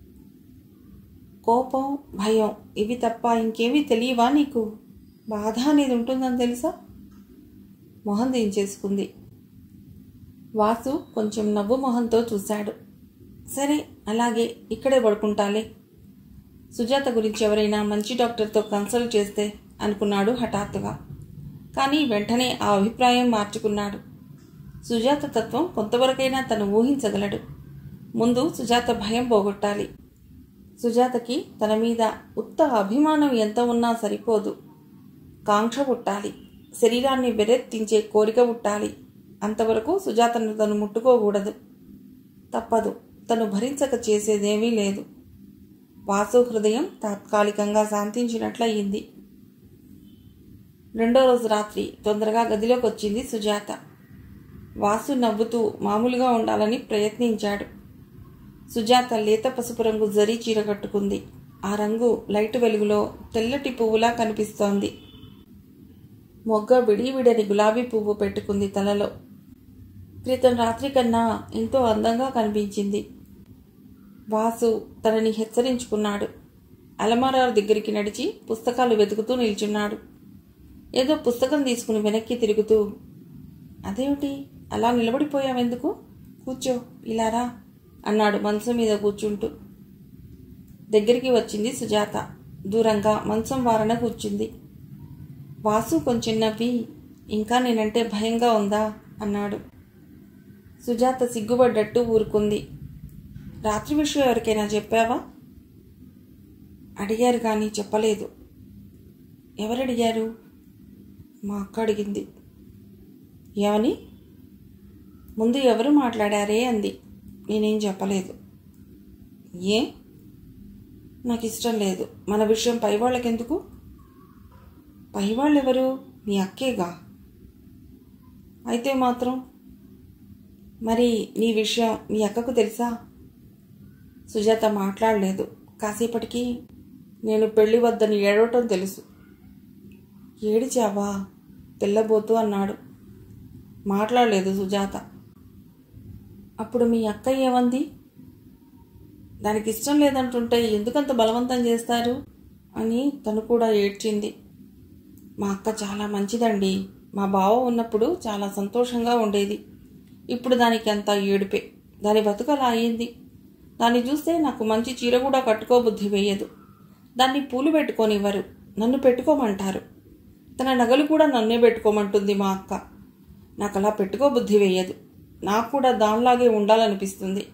కోపం భయం ఇవి తప్ప ఇంకేమీ తెలియవా నీకు బాధ అనేది ఉంటుందని తెలుసా మొహం దించేసుకుంది వాసు కొంచెం నవ్వు మొహంతో చూశాడు సరే అలాగే ఇక్కడే పడుకుంటాలే సుజాత గురించి ఎవరైనా మంచి డాక్టర్తో కన్సల్ట్ చేస్తే అనుకున్నాడు హఠాత్తుగా కానీ వెంటనే ఆ అభిప్రాయం మార్చుకున్నాడు సుజాత తత్వం కొంతవరకైనా తను ఊహించగలడు ముందు సుజాత భయం పోగొట్టాలి సుజాతకి తన మీద ఉత్త అభిమానం ఎంత ఉన్నా సరిపోదు కాంక్ష పుట్టాలి శరీరాన్ని వెరెత్తించే కోరిక పుట్టాలి అంతవరకు సుజాతను తను ముట్టుకోకూడదు తప్పదు తను భరించక చేసేదేమీ లేదు వాసు హృదయం తాత్కాలికంగా శాంతించినట్లయింది రెండో రోజు రాత్రి తొందరగా గదిలోకి వచ్చింది సుజాత వాసు నవ్వుతూ మామూలుగా ఉండాలని ప్రయత్నించాడు సుజాత లేత పసుపు రంగు జరీ చీర కట్టుకుంది ఆ రంగు లైట్ వెలుగులో తెల్లటి పువ్వులా కనిపిస్తోంది మొగ్గ విడివిడని గులాబీ పువ్వు పెట్టుకుంది తలలో క్రితం రాత్రి కన్నా ఎంతో అందంగా కనిపించింది వాసు తనని హెచ్చరించుకున్నాడు అలమారాల దగ్గరికి నడిచి పుస్తకాలు వెతుకుతూ నిల్చున్నాడు ఏదో పుస్తకం తీసుకుని వెనక్కి తిరుగుతూ అదేమిటి అలా నిలబడిపోయావెందుకు కూర్చో ఇలా రా అన్నాడు మంచం మీద కూర్చుంటూ దగ్గరికి వచ్చింది సుజాత దూరంగా మంచం వారన కూర్చుంది వాసు కొంచెం నవ్వి ఇంకా నేనంటే భయంగా ఉందా అన్నాడు సుజాత సిగ్గుపడ్డట్టు ఊరుకుంది రాత్రి విషయం ఎవరికైనా చెప్పావా అడిగారు కానీ చెప్పలేదు ఎవరడిగారు మా అక్క అడిగింది ఏమని ముందు ఎవరు మాట్లాడారే అంది నేనేం చెప్పలేదు ఏ నాకు ఇష్టం లేదు మన విషయం పై వాళ్ళకెందుకు పై వాళ్ళెవరు మీ అక్కేగా అయితే మాత్రం మరి నీ విషయం మీ అక్కకు తెలుసా సుజాత మాట్లాడలేదు కాసేపటికి నేను పెళ్లి వద్దని ఏడవటం తెలుసు ఏడిచావా తెల్లబోతూ అన్నాడు మాట్లాడలేదు సుజాత అప్పుడు మీ అక్క ఏమంది దానికి ఇష్టం లేదంటుంటే ఎందుకంత బలవంతం చేస్తారు అని తను కూడా ఏడ్చింది మా అక్క చాలా మంచిదండి మా బావ ఉన్నప్పుడు చాలా సంతోషంగా ఉండేది ఇప్పుడు దానికి అంత ఏడుపే దాని బతుకు అలా అయింది దాన్ని చూస్తే నాకు మంచి చీర కూడా కట్టుకోబుద్ధి వేయదు దాన్ని పూలు పెట్టుకోనివ్వరు నన్ను పెట్టుకోమంటారు తన నగలు కూడా నన్నే పెట్టుకోమంటుంది మా అక్క నాకు అలా పెట్టుకోబుద్ధి వేయదు నాకు కూడా దానిలాగే ఉండాలనిపిస్తుంది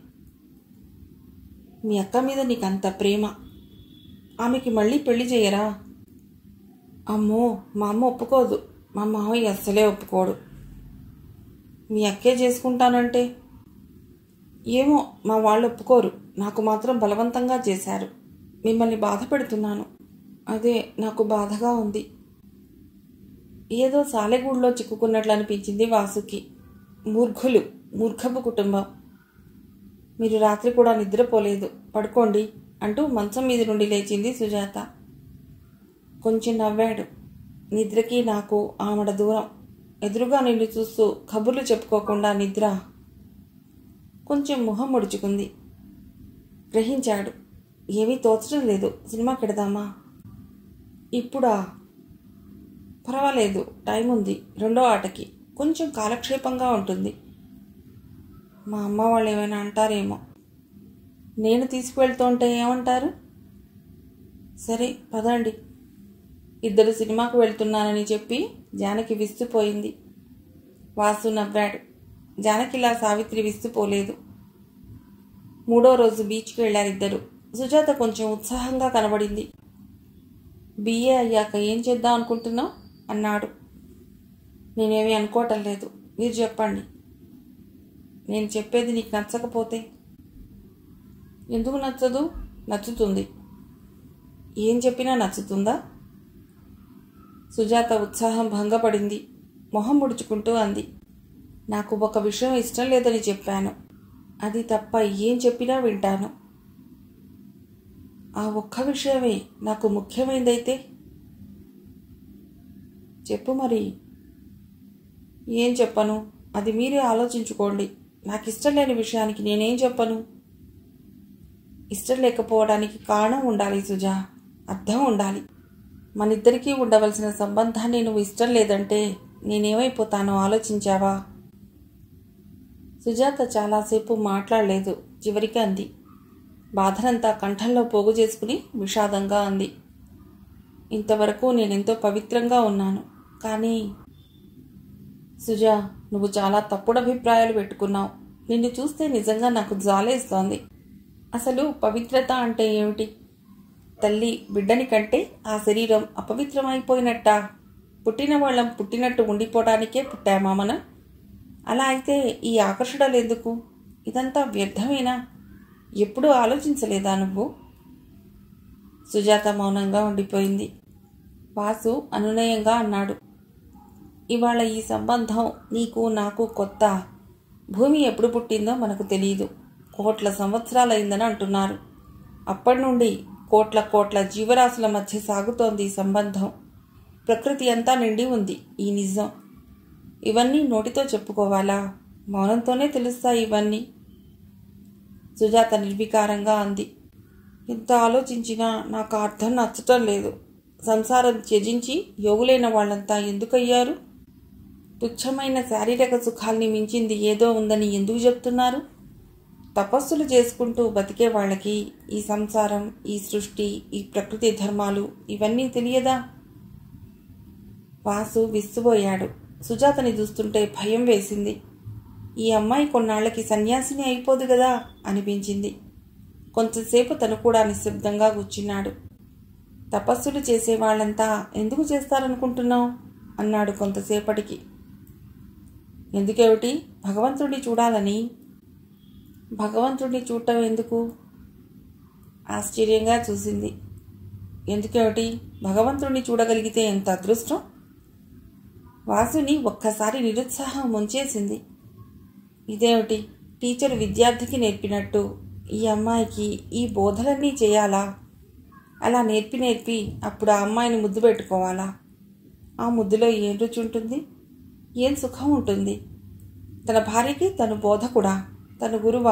మీ అక్క మీద నీకు అంత ప్రేమ ఆమెకి మళ్ళీ పెళ్లి చేయరా అమ్మో మా అమ్మ ఒప్పుకోదు మా మామయ్య అస్సలే ఒప్పుకోడు మీ అక్కే చేసుకుంటానంటే ఏమో మా వాళ్ళు ఒప్పుకోరు నాకు మాత్రం బలవంతంగా చేశారు మిమ్మల్ని బాధ పెడుతున్నాను అదే నాకు బాధగా ఉంది ఏదో సాలెగూడులో చిక్కుకున్నట్లు అనిపించింది వాసుకి మూర్ఖులు మూర్ఖపు కుటుంబం మీరు రాత్రి కూడా నిద్రపోలేదు పడుకోండి అంటూ మంచం మీద నుండి లేచింది సుజాత కొంచెం నవ్వాడు నిద్రకి నాకు ఆమెడ దూరం ఎదురుగా నిన్ను చూస్తూ కబుర్లు చెప్పుకోకుండా నిద్ర కొంచెం ముఖం ముడుచుకుంది గ్రహించాడు ఏమీ తోచడం లేదు సినిమాకి వెడదామా ఇప్పుడా పర్వాలేదు టైం ఉంది రెండో ఆటకి కొంచెం కాలక్షేపంగా ఉంటుంది మా అమ్మ వాళ్ళు ఏమైనా అంటారేమో నేను తీసుకువెళ్తుంటే ఏమంటారు సరే పదండి ఇద్దరు సినిమాకు వెళ్తున్నానని చెప్పి జానకి విస్తుపోయింది వాసు నవ్వాడు జానకిలా సావిత్రి విస్తుపోలేదు మూడో రోజు బీచ్కి వెళ్ళారిద్దరు సుజాత కొంచెం ఉత్సాహంగా కనబడింది బిఏ అయ్యాక ఏం చేద్దాం అనుకుంటున్నావు అన్నాడు నేనేమీ అనుకోవటం లేదు మీరు చెప్పండి నేను చెప్పేది నీకు నచ్చకపోతే ఎందుకు నచ్చదు నచ్చుతుంది ఏం చెప్పినా నచ్చుతుందా సుజాత ఉత్సాహం భంగపడింది మొహం ముడుచుకుంటూ అంది నాకు ఒక విషయం ఇష్టం లేదని చెప్పాను అది తప్ప ఏం చెప్పినా వింటాను ఆ ఒక్క విషయమే నాకు ముఖ్యమైనదైతే చెప్పు మరి ఏం చెప్పను అది మీరే ఆలోచించుకోండి నాకు ఇష్టం లేని విషయానికి నేనేం చెప్పను ఇష్టం లేకపోవడానికి కారణం ఉండాలి సుజా అర్థం ఉండాలి మనిద్దరికీ ఉండవలసిన సంబంధాన్ని నువ్వు ఇష్టం లేదంటే నేనేమైపోతానో ఆలోచించావా సుజాత చాలాసేపు మాట్లాడలేదు చివరికి అంది బాధనంతా కంఠంలో పోగు చేసుకుని విషాదంగా అంది ఇంతవరకు నేనెంతో పవిత్రంగా ఉన్నాను కానీ సుజా నువ్వు చాలా తప్పుడు అభిప్రాయాలు పెట్టుకున్నావు నిన్ను చూస్తే నిజంగా నాకు జాలేస్తోంది అసలు పవిత్రత అంటే ఏమిటి తల్లి బిడ్డని కంటే ఆ శరీరం అపవిత్రమైపోయినట్టా పుట్టిన వాళ్ళం పుట్టినట్టు ఉండిపోవడానికే పుట్టామా మనం అలా అయితే ఈ ఆకర్షణలు ఎందుకు ఇదంతా వ్యర్థమేనా ఎప్పుడూ ఆలోచించలేదా నువ్వు సుజాత మౌనంగా ఉండిపోయింది వాసు అనునయంగా అన్నాడు ఇవాళ ఈ సంబంధం నీకు నాకు కొత్త భూమి ఎప్పుడు పుట్టిందో మనకు తెలియదు కోట్ల సంవత్సరాలైందని అంటున్నారు అప్పటి నుండి కోట్ల కోట్ల జీవరాశుల మధ్య సాగుతోంది ఈ సంబంధం ప్రకృతి అంతా నిండి ఉంది ఈ నిజం ఇవన్నీ నోటితో చెప్పుకోవాలా మౌనంతోనే తెలుస్తాయి ఇవన్నీ సుజాత నిర్వికారంగా అంది ఎంత ఆలోచించినా నాకు ఆ అర్థం నచ్చటం లేదు సంసారం త్యజించి యోగులైన వాళ్ళంతా ఎందుకయ్యారు తుచ్చమైన శారీరక సుఖాల్ని మించింది ఏదో ఉందని ఎందుకు చెప్తున్నారు తపస్సులు చేసుకుంటూ బతికే వాళ్ళకి ఈ సంసారం ఈ సృష్టి ఈ ప్రకృతి ధర్మాలు ఇవన్నీ తెలియదా వాసు విస్తుపోయాడు సుజాతని చూస్తుంటే భయం వేసింది ఈ అమ్మాయి కొన్నాళ్లకి సన్యాసిని అయిపోదు కదా అనిపించింది కొంచెంసేపు తను కూడా నిశ్శబ్దంగా కూర్చున్నాడు తపస్సులు చేసే వాళ్ళంతా ఎందుకు చేస్తారనుకుంటున్నావు అన్నాడు కొంతసేపటికి ఎందుకేమిటి భగవంతుడిని చూడాలని భగవంతుడిని చూడటం ఎందుకు ఆశ్చర్యంగా చూసింది ఎందుకేమిటి భగవంతుడిని చూడగలిగితే ఎంత అదృష్టం వాసుని ఒక్కసారి నిరుత్సాహం ముంచేసింది ఇదేమిటి టీచర్ విద్యార్థికి నేర్పినట్టు ఈ అమ్మాయికి ఈ బోధలన్నీ చేయాలా అలా నేర్పి నేర్పి అప్పుడు ఆ అమ్మాయిని ముద్దు పెట్టుకోవాలా ఆ ముద్దులో ఏం రుచి ఉంటుంది ఏం సుఖం ఉంటుంది తన భార్యకి తను బోధకుడా తన గురువా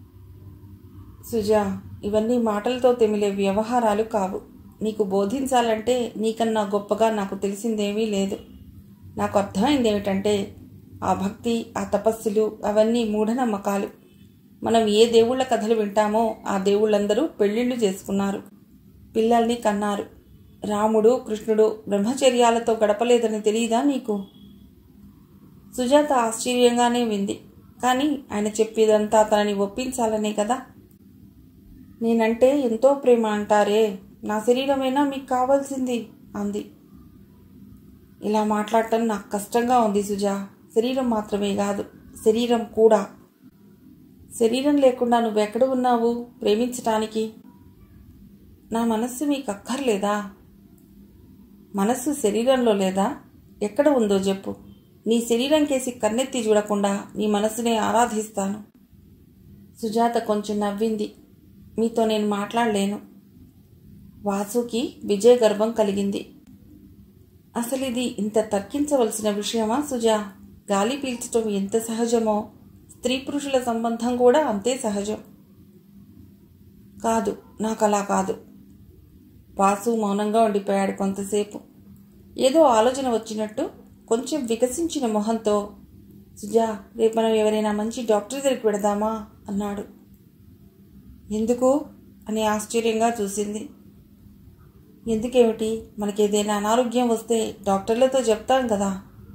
సుజా ఇవన్నీ మాటలతో తెమిలే వ్యవహారాలు కావు నీకు బోధించాలంటే నీకన్నా గొప్పగా నాకు తెలిసిందేమీ లేదు నాకు అర్థమైంది ఏమిటంటే ఆ భక్తి ఆ తపస్సులు అవన్నీ మూఢనమ్మకాలు మనం ఏ దేవుళ్ళ కథలు వింటామో ఆ దేవుళ్ళందరూ పెళ్లిళ్ళు చేసుకున్నారు పిల్లల్ని కన్నారు రాముడు కృష్ణుడు బ్రహ్మచర్యాలతో గడపలేదని తెలియదా నీకు సుజాత ఆశ్చర్యంగానే వింది కానీ ఆయన చెప్పేదంతా తనని ఒప్పించాలనే కదా నేనంటే ఎంతో ప్రేమ అంటారే నా శరీరమేనా మీకు కావాల్సింది అంది ఇలా మాట్లాడటం నాకు కష్టంగా ఉంది సుజా శరీరం మాత్రమే కాదు శరీరం కూడా శరీరం లేకుండా నువ్వెక్కడ ఉన్నావు ప్రేమించటానికి నా మనస్సు మీకు అక్కర్లేదా మనస్సు శరీరంలో లేదా ఎక్కడ ఉందో చెప్పు నీ శరీరం కేసి కన్నెత్తి చూడకుండా నీ మనస్సునే ఆరాధిస్తాను సుజాత కొంచెం నవ్వింది మీతో నేను మాట్లాడలేను వాసుకి విజయ గర్వం కలిగింది అసలు ఇది ఇంత తర్కించవలసిన విషయమా సుజా గాలి పీల్చటం ఎంత సహజమో స్త్రీ పురుషుల సంబంధం కూడా అంతే సహజం కాదు నాకు అలా కాదు వాసు మౌనంగా ఉండిపోయాడు కొంతసేపు ఏదో ఆలోచన వచ్చినట్టు కొంచెం వికసించిన మొహంతో సుజా రేపు మనం ఎవరైనా మంచి డాక్టర్ దగ్గరికి పెడదామా అన్నాడు ఎందుకు అని ఆశ్చర్యంగా చూసింది ఎందుకేమిటి మనకి ఏదైనా అనారోగ్యం వస్తే డాక్టర్లతో చెప్తాం కదా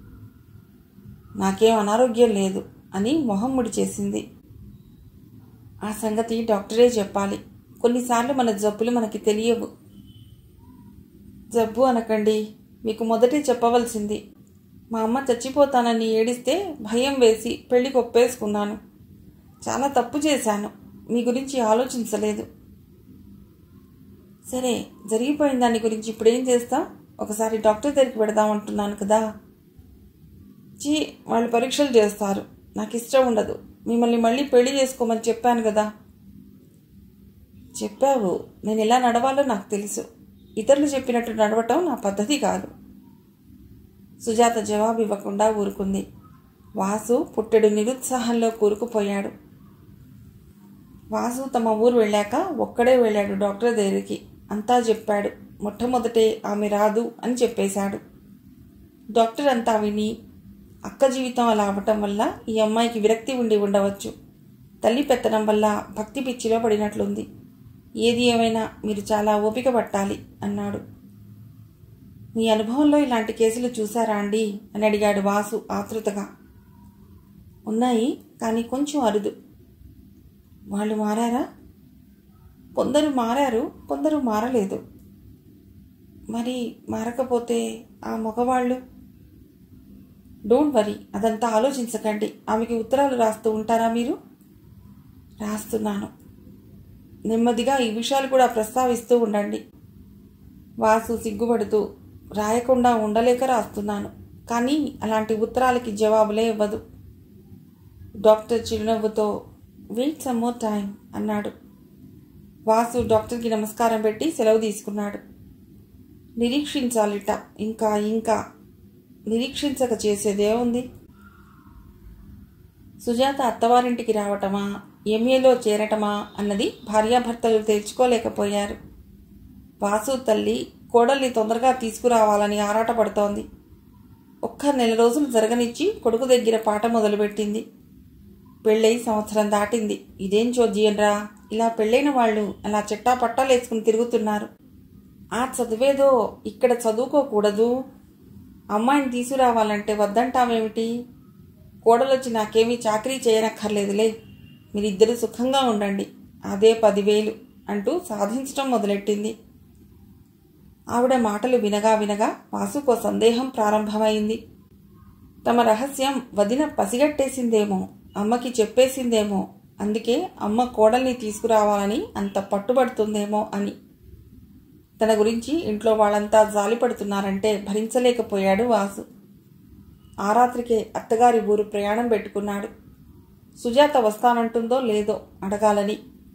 నాకేం అనారోగ్యం లేదు అని మొహం ముడి చేసింది ఆ సంగతి డాక్టరే చెప్పాలి కొన్నిసార్లు మన జబ్బులు మనకి తెలియవు జబ్బు అనకండి మీకు మొదటే చెప్పవలసింది మా అమ్మ చచ్చిపోతానని ఏడిస్తే భయం వేసి పెళ్లికి ఒప్పేసుకున్నాను చాలా తప్పు చేశాను మీ గురించి ఆలోచించలేదు సరే జరిగిపోయిన దాని గురించి ఇప్పుడు ఏం చేస్తాం ఒకసారి డాక్టర్ దగ్గరికి పెడదామంటున్నాను కదా చీ వాళ్ళు పరీక్షలు చేస్తారు నాకు ఇష్టం ఉండదు మిమ్మల్ని మళ్ళీ పెళ్లి చేసుకోమని చెప్పాను కదా చెప్పావు నేను ఎలా నడవాలో నాకు తెలుసు ఇతరులు చెప్పినట్టు నడవటం నా పద్ధతి కాదు సుజాత జవాబు ఇవ్వకుండా ఊరుకుంది వాసు పుట్టెడు నిరుత్సాహంలో కూరుకుపోయాడు వాసు తమ ఊరు వెళ్ళాక ఒక్కడే వెళ్ళాడు డాక్టర్ దగ్గరికి అంతా చెప్పాడు మొట్టమొదటే ఆమె రాదు అని చెప్పేశాడు డాక్టర్ అంతా విని అక్క జీవితం అలా అవ్వటం వల్ల ఈ అమ్మాయికి విరక్తి ఉండి ఉండవచ్చు తల్లి పెత్తనం వల్ల భక్తి పిచ్చిలో పడినట్లుంది ఏది ఏమైనా మీరు చాలా ఓపిక పట్టాలి అన్నాడు మీ అనుభవంలో ఇలాంటి కేసులు చూసారా అండి అని అడిగాడు వాసు ఆతృతగా ఉన్నాయి కానీ కొంచెం అరుదు వాళ్ళు మారారా కొందరు మారారు కొందరు మారలేదు మరి మారకపోతే ఆ మగవాళ్ళు డోంట్ వరీ అదంతా ఆలోచించకండి ఆమెకి ఉత్తరాలు రాస్తూ ఉంటారా మీరు రాస్తున్నాను నెమ్మదిగా ఈ విషయాలు కూడా ప్రస్తావిస్తూ ఉండండి వాసు సిగ్గుపడుతూ రాయకుండా ఉండలేక రాస్తున్నాను కానీ అలాంటి ఉత్తరాలకి జవాబులే ఇవ్వదు డాక్టర్ చిరునవ్వుతో వెయిట్ సమ్ మోర్ టైం అన్నాడు వాసు డాక్టర్కి నమస్కారం పెట్టి సెలవు తీసుకున్నాడు నిరీక్షించాలిట ఇంకా ఇంకా నిరీక్షించక చేసేదే ఉంది సుజాత అత్తవారింటికి రావటమా ఎంఏలో చేరటమా అన్నది భార్యాభర్తలు తేల్చుకోలేకపోయారు వాసు తల్లి కోడల్ని తొందరగా తీసుకురావాలని ఆరాటపడుతోంది ఒక్క నెల రోజులు జరగనిచ్చి కొడుకు దగ్గర పాట మొదలుపెట్టింది పెళ్ళై సంవత్సరం దాటింది ఇదేం చోద్యంరా ఇలా పెళ్ళైన వాళ్ళు అలా చెట్టా పట్టాలేసుకుని తిరుగుతున్నారు ఆ చదివేదో ఇక్కడ చదువుకోకూడదు అమ్మాయిని తీసుకురావాలంటే వద్దంటావేమిటి కోడలొచ్చి నాకేమీ చాకరీ చేయనక్కర్లేదులే మీరిద్దరు సుఖంగా ఉండండి అదే పదివేలు అంటూ సాధించడం మొదలెట్టింది ఆవిడ మాటలు వినగా వినగా వాసుకో సందేహం ప్రారంభమైంది తమ రహస్యం వదిన పసిగట్టేసిందేమో అమ్మకి చెప్పేసిందేమో అందుకే అమ్మ కోడల్ని తీసుకురావాలని అంత పట్టుబడుతుందేమో అని తన గురించి ఇంట్లో వాళ్ళంతా జాలిపడుతున్నారంటే భరించలేకపోయాడు వాసు ఆ రాత్రికే అత్తగారి ఊరు ప్రయాణం పెట్టుకున్నాడు సుజాత వస్తానంటుందో లేదో అడగాలని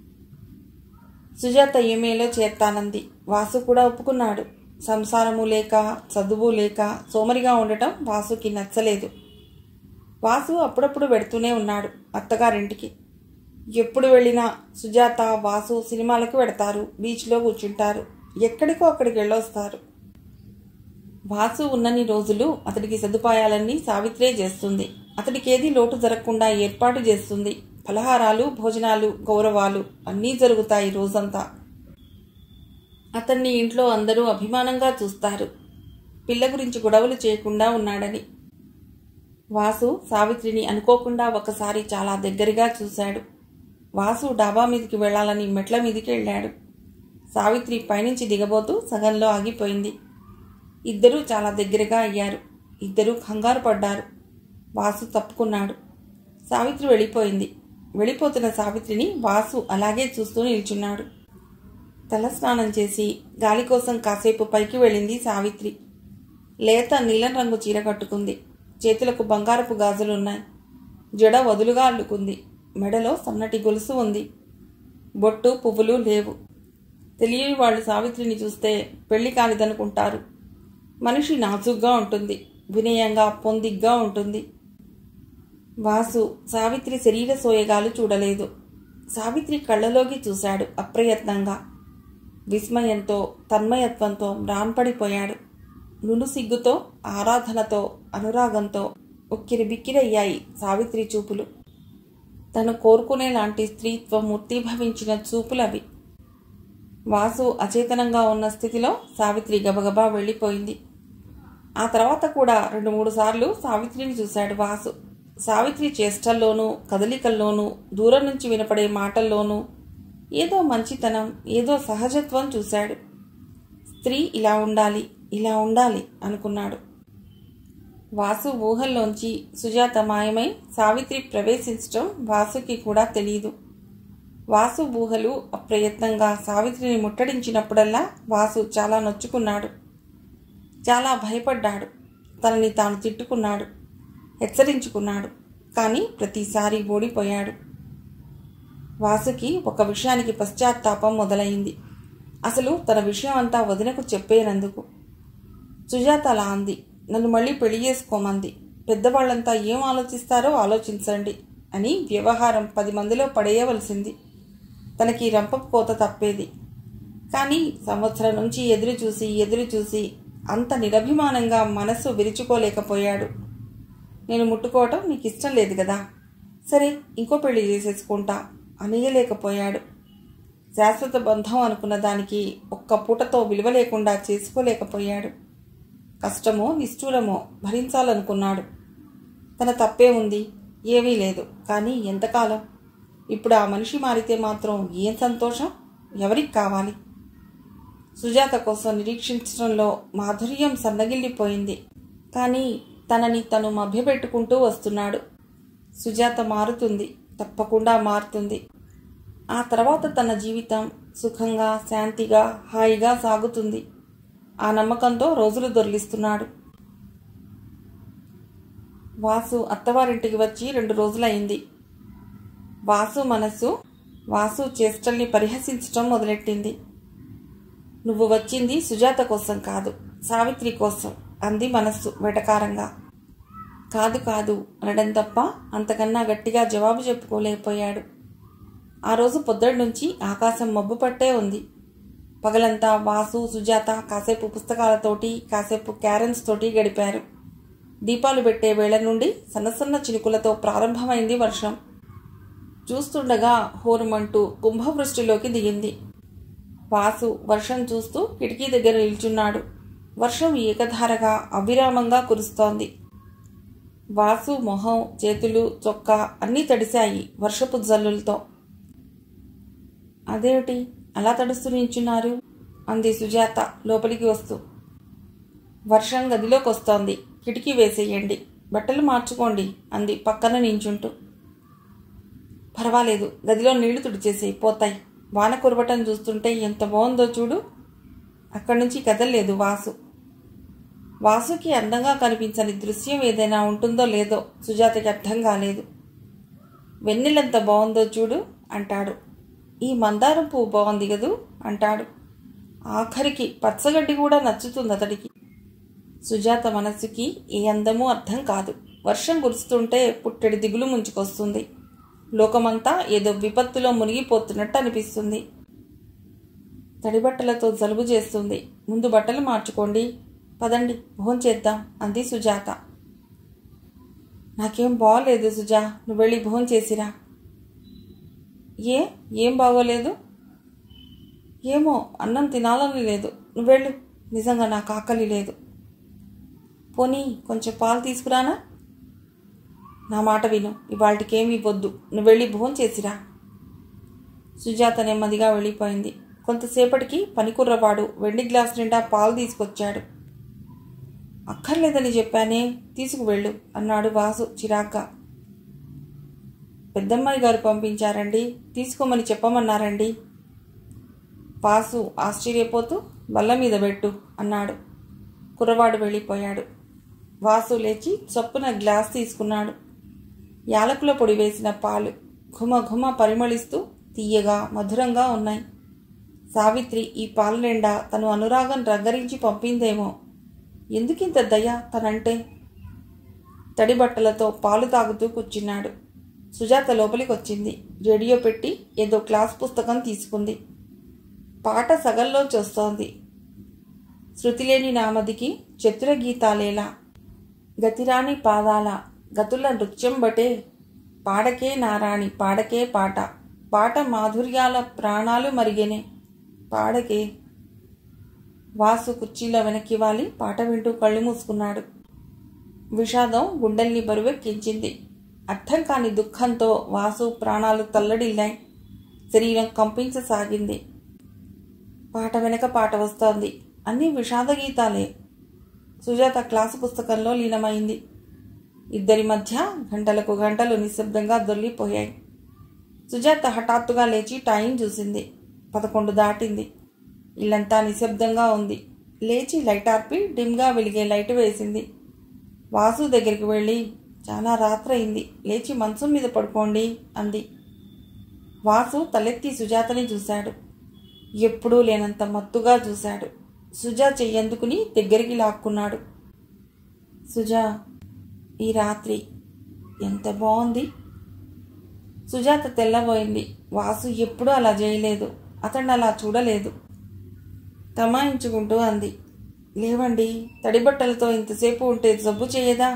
సుజాత ఈమెయిలో చేర్తానంది వాసు కూడా ఒప్పుకున్నాడు సంసారము లేక చదువు లేక సోమరిగా ఉండటం వాసుకి నచ్చలేదు వాసు అప్పుడప్పుడు వెడుతూనే ఉన్నాడు అత్తగారింటికి ఎప్పుడు వెళ్ళినా సుజాత వాసు సినిమాలకు వెడతారు బీచ్లో కూర్చుంటారు ఎక్కడికో అక్కడికి వెళ్ళొస్తారు వాసు ఉన్నన్ని రోజులు అతడికి సదుపాయాలన్నీ సావిత్రే చేస్తుంది అతడికి ఏది లోటు జరగకుండా ఏర్పాటు చేస్తుంది ఫలహారాలు భోజనాలు గౌరవాలు అన్నీ జరుగుతాయి రోజంతా అతన్ని ఇంట్లో అందరూ అభిమానంగా చూస్తారు పిల్ల గురించి గొడవలు చేయకుండా ఉన్నాడని వాసు సావిత్రిని అనుకోకుండా ఒకసారి చాలా దగ్గరగా చూశాడు వాసు డాబా మీదకి వెళ్లాలని మెట్ల మీదికి వెళ్ళాడు సావిత్రి పైనుంచి దిగబోతూ సగంలో ఆగిపోయింది ఇద్దరూ చాలా దగ్గరగా అయ్యారు ఇద్దరూ కంగారు పడ్డారు వాసు తప్పుకున్నాడు సావిత్రి వెళ్ళిపోయింది వెళ్ళిపోతున్న సావిత్రిని వాసు అలాగే చూస్తూ నిల్చున్నాడు తలస్నానం చేసి గాలి కోసం కాసేపు పైకి వెళ్ళింది సావిత్రి లేత నీలం రంగు చీర కట్టుకుంది చేతులకు బంగారపు గాజులున్నాయి జడ వదులుగా అల్లుకుంది మెడలో సన్నటి గొలుసు ఉంది బొట్టు పువ్వులు లేవు తెలియని వాళ్ళు సావిత్రిని చూస్తే పెళ్లి కానిదనుకుంటారు మనిషి నాజుగ్గా ఉంటుంది వినయంగా పొందిగ్గా ఉంటుంది వాసు సావిత్రి శరీర సోయగాలు చూడలేదు సావిత్రి కళ్ళలోకి చూశాడు అప్రయత్నంగా విస్మయంతో తన్మయత్వంతో మ్రాన్పడిపోయాడు నును సిగ్గుతో ఆరాధనతో అనురాగంతో ఉక్కిరి బిక్కిరయ్యాయి సావిత్రి చూపులు తను కోరుకునేలాంటి స్త్రీత్వం మూర్తిభవించిన చూపులవి వాసు అచేతనంగా ఉన్న స్థితిలో సావిత్రి గబగబా వెళ్ళిపోయింది ఆ తర్వాత కూడా రెండు మూడు సార్లు సావిత్రిని చూశాడు వాసు సావిత్రి చేష్టల్లోనూ కదలికల్లోనూ దూరం నుంచి వినపడే మాటల్లోనూ ఏదో మంచితనం ఏదో సహజత్వం చూశాడు స్త్రీ ఇలా ఉండాలి ఇలా ఉండాలి అనుకున్నాడు వాసు ఊహల్లోంచి సుజాత మాయమై సావిత్రి ప్రవేశించటం వాసుకి కూడా తెలియదు వాసు ఊహలు అప్రయత్నంగా సావిత్రిని ముట్టడించినప్పుడల్లా వాసు చాలా నొచ్చుకున్నాడు చాలా భయపడ్డాడు తనని తాను తిట్టుకున్నాడు హెచ్చరించుకున్నాడు కానీ ప్రతిసారి ఓడిపోయాడు వాసుకి ఒక విషయానికి పశ్చాత్తాపం మొదలైంది అసలు తన విషయం అంతా వదినకు చెప్పేనందుకు సుజాత అలా అంది నన్ను మళ్ళీ పెళ్లి చేసుకోమంది పెద్దవాళ్ళంతా ఏం ఆలోచిస్తారో ఆలోచించండి అని వ్యవహారం పది మందిలో పడేయవలసింది తనకి రంపపు కోత తప్పేది కానీ సంవత్సరం నుంచి ఎదురు చూసి ఎదురు చూసి అంత నిరభిమానంగా మనస్సు విరుచుకోలేకపోయాడు నేను ముట్టుకోవటం నీకు ఇష్టం లేదు కదా సరే ఇంకో పెళ్లి చేసేసుకుంటా అనేయలేకపోయాడు శాశ్వత బంధం అనుకున్న దానికి ఒక్క పూటతో విలువ లేకుండా చేసుకోలేకపోయాడు కష్టమో నిష్ఠూరమో భరించాలనుకున్నాడు తన తప్పే ఉంది ఏమీ లేదు కానీ ఎంతకాలం ఇప్పుడు ఆ మనిషి మారితే మాత్రం ఏం సంతోషం ఎవరికి కావాలి సుజాత కోసం నిరీక్షించడంలో మాధుర్యం సన్నగిల్లిపోయింది కానీ తనని తను మభ్యపెట్టుకుంటూ వస్తున్నాడు సుజాత మారుతుంది తప్పకుండా మారుతుంది ఆ తర్వాత తన జీవితం సుఖంగా శాంతిగా హాయిగా సాగుతుంది ఆ నమ్మకంతో రోజులు దొర్లిస్తున్నాడు వాసు అత్తవారింటికి వచ్చి రెండు రోజులైంది వాసు మనస్సు వాసు చేష్టల్ని పరిహసించటం మొదలెట్టింది నువ్వు వచ్చింది సుజాత కోసం కాదు సావిత్రి కోసం అంది మనస్సు వెటకారంగా కాదు కాదు అనడం తప్ప అంతకన్నా గట్టిగా జవాబు చెప్పుకోలేకపోయాడు ఆ రోజు పొద్దుటి నుంచి ఆకాశం మబ్బు పట్టే ఉంది పగలంతా వాసు సుజాత కాసేపు పుస్తకాలతోటి కాసేపు క్యారమ్స్ తోటి గడిపారు దీపాలు పెట్టే వేళ నుండి సన్నసన్న చినుకులతో ప్రారంభమైంది వర్షం చూస్తుండగా హోరుమంటూ కుంభవృష్టిలోకి దిగింది వాసు వర్షం చూస్తూ కిటికీ దగ్గర నిల్చున్నాడు వర్షం ఏకధారగా అవిరామంగా కురుస్తోంది వాసు మొహం చేతులు చొక్కా అన్నీ తడిశాయి వర్షపు జల్లులతో అదేమిటి అలా తడుస్తూ నించున్నారు అంది సుజాత లోపలికి వస్తూ వర్షం గదిలోకి వస్తోంది కిటికీ వేసేయండి బట్టలు మార్చుకోండి అంది పక్కన నించుంటూ పర్వాలేదు గదిలో నీళ్లు తుడిచేసేయి పోతాయి వాన కురవటం చూస్తుంటే ఎంత బాగుందో చూడు అక్కడి నుంచి కదలలేదు వాసు వాసుకి అందంగా కనిపించని దృశ్యం ఏదైనా ఉంటుందో లేదో సుజాతకి అర్థం కాలేదు వెన్నెలంత బాగుందో చూడు అంటాడు ఈ మందారం పువ్వు బాగుంది కదూ అంటాడు ఆఖరికి పచ్చగడ్డి కూడా నచ్చుతుంది అతడికి సుజాత మనస్సుకి ఏ అందమూ అర్థం కాదు వర్షం కురుస్తుంటే పుట్టెడి దిగులు ముంచుకొస్తుంది లోకమంతా ఏదో విపత్తులో మునిగిపోతున్నట్టు అనిపిస్తుంది తడిబట్టలతో జలుబు చేస్తుంది ముందు బట్టలు మార్చుకోండి పదండి భోంచేద్దాం అంది సుజాత నాకేం బాగోలేదు సుజా నువ్వు వెళ్ళి భోం చేసిరా ఏ ఏం బాగోలేదు ఏమో అన్నం తినాలని లేదు నువ్వు వెళ్ళు నిజంగా నాకు ఆకలి లేదు పోనీ కొంచెం పాలు తీసుకురానా నా మాట విను ఇవాళకేమీ వద్దు నువ్వు వెళ్ళి భోం చేసిరా సుజాత నెమ్మదిగా వెళ్ళిపోయింది కొంతసేపటికి పనికుర్రవాడు వెండి గ్లాస్ నిండా పాలు తీసుకొచ్చాడు అక్కర్లేదని చెప్పానే తీసుకువెళ్ళు అన్నాడు వాసు చిరాగ్గా పెద్దమ్మాయి గారు పంపించారండి తీసుకోమని చెప్పమన్నారండి వాసు ఆశ్చర్యపోతూ బల్ల మీద పెట్టు అన్నాడు కుర్రవాడు వెళ్ళిపోయాడు వాసు లేచి చొప్పున గ్లాస్ తీసుకున్నాడు యాలకుల పొడి వేసిన పాలు ఘుమ ఘుమ పరిమళిస్తూ తీయగా మధురంగా ఉన్నాయి సావిత్రి ఈ పాల నిండా తను అనురాగం రగ్గరించి పంపిందేమో ఎందుకింత దయ తనంటే తడి బట్టలతో పాలు తాగుతూ కూర్చున్నాడు సుజాత లోపలికి వచ్చింది రేడియో పెట్టి ఏదో క్లాస్ పుస్తకం తీసుకుంది పాట సగంలో చూస్తోంది శృతిలేని నామదికి చతుర గీతాలేలా గతిరాని పాదాల గతుల నృత్యం బటే పాడకే నారాణి పాడకే పాట పాట మాధుర్యాల ప్రాణాలు మరిగేనే పాడకే వాసు కుర్చీలో వెనక్కి వాలి పాట వింటూ కళ్ళు మూసుకున్నాడు విషాదం గుండెల్ని బరువెక్కించింది అర్థం కాని దుఃఖంతో వాసు ప్రాణాలు తల్లడిల్లాయి శరీరం కంపించసాగింది పాట వెనక పాట వస్తోంది అన్నీ విషాద గీతాలే సుజాత క్లాసు పుస్తకంలో లీనమైంది ఇద్దరి మధ్య గంటలకు గంటలు నిశ్శబ్దంగా దొల్లిపోయాయి సుజాత హఠాత్తుగా లేచి టైం చూసింది పదకొండు దాటింది ఇల్లంతా నిశ్శబ్దంగా ఉంది లేచి లైట్ ఆర్పి డిమ్గా వెలిగే లైట్ వేసింది వాసు దగ్గరికి వెళ్ళి చాలా రాత్రయింది లేచి మంచం మీద పడుకోండి అంది వాసు తలెత్తి సుజాతని చూశాడు ఎప్పుడూ లేనంత మత్తుగా చూశాడు సుజా చెయ్యందుకుని దగ్గరికి లాక్కున్నాడు సుజా ఈ రాత్రి ఎంత బాగుంది సుజాత తెల్లబోయింది వాసు ఎప్పుడూ అలా చేయలేదు అతన్ని అలా చూడలేదు తమాయించుకుంటూ అంది లేవండి తడిబట్టలతో ఇంతసేపు ఉంటే జబ్బు చేయదా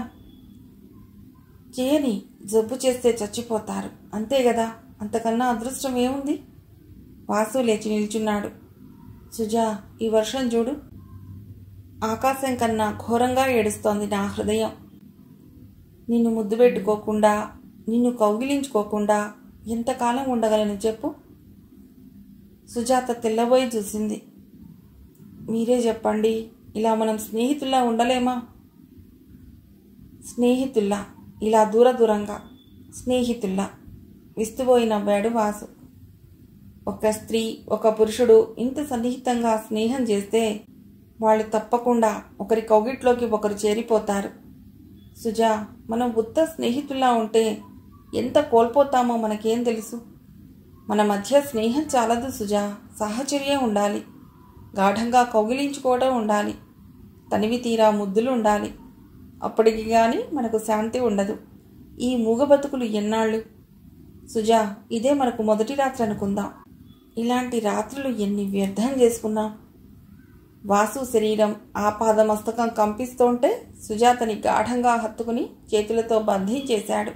చేయని జబ్బు చేస్తే చచ్చిపోతారు అంతే కదా అంతకన్నా అదృష్టం ఏముంది వాసు లేచి నిల్చున్నాడు సుజా ఈ వర్షం చూడు ఆకాశం కన్నా ఘోరంగా ఏడుస్తోంది నా హృదయం నిన్ను ముద్దు పెట్టుకోకుండా నిన్ను కౌగిలించుకోకుండా ఎంతకాలం ఉండగలను చెప్పు సుజాత తెల్లబోయి చూసింది మీరే చెప్పండి ఇలా మనం స్నేహితుల్లా ఉండలేమా స్నేహితుల్లా ఇలా దూర దూరంగా స్నేహితుల్లా విస్తుపోయి నవ్వాడు వాసు ఒక స్త్రీ ఒక పురుషుడు ఇంత సన్నిహితంగా స్నేహం చేస్తే వాళ్ళు తప్పకుండా ఒకరి కౌగిట్లోకి ఒకరు చేరిపోతారు సుజా మనం ఉత్త స్నేహితుల్లా ఉంటే ఎంత కోల్పోతామో మనకేం తెలుసు మన మధ్య స్నేహం చాలదు సుజా సాహచర్యం ఉండాలి గాఢంగా కౌగిలించుకోవడం ఉండాలి తనివి తీరా ముద్దులు ఉండాలి అప్పటికి కానీ మనకు శాంతి ఉండదు ఈ మూగ బతుకులు ఎన్నాళ్ళు సుజా ఇదే మనకు మొదటి రాత్రి అనుకుందాం ఇలాంటి రాత్రులు ఎన్ని వ్యర్థం చేసుకున్నాం వాసు శరీరం ఆపాదమస్తకం కంపిస్తుంటే సుజాతని గాఢంగా హత్తుకుని చేతులతో బంధించేశాడు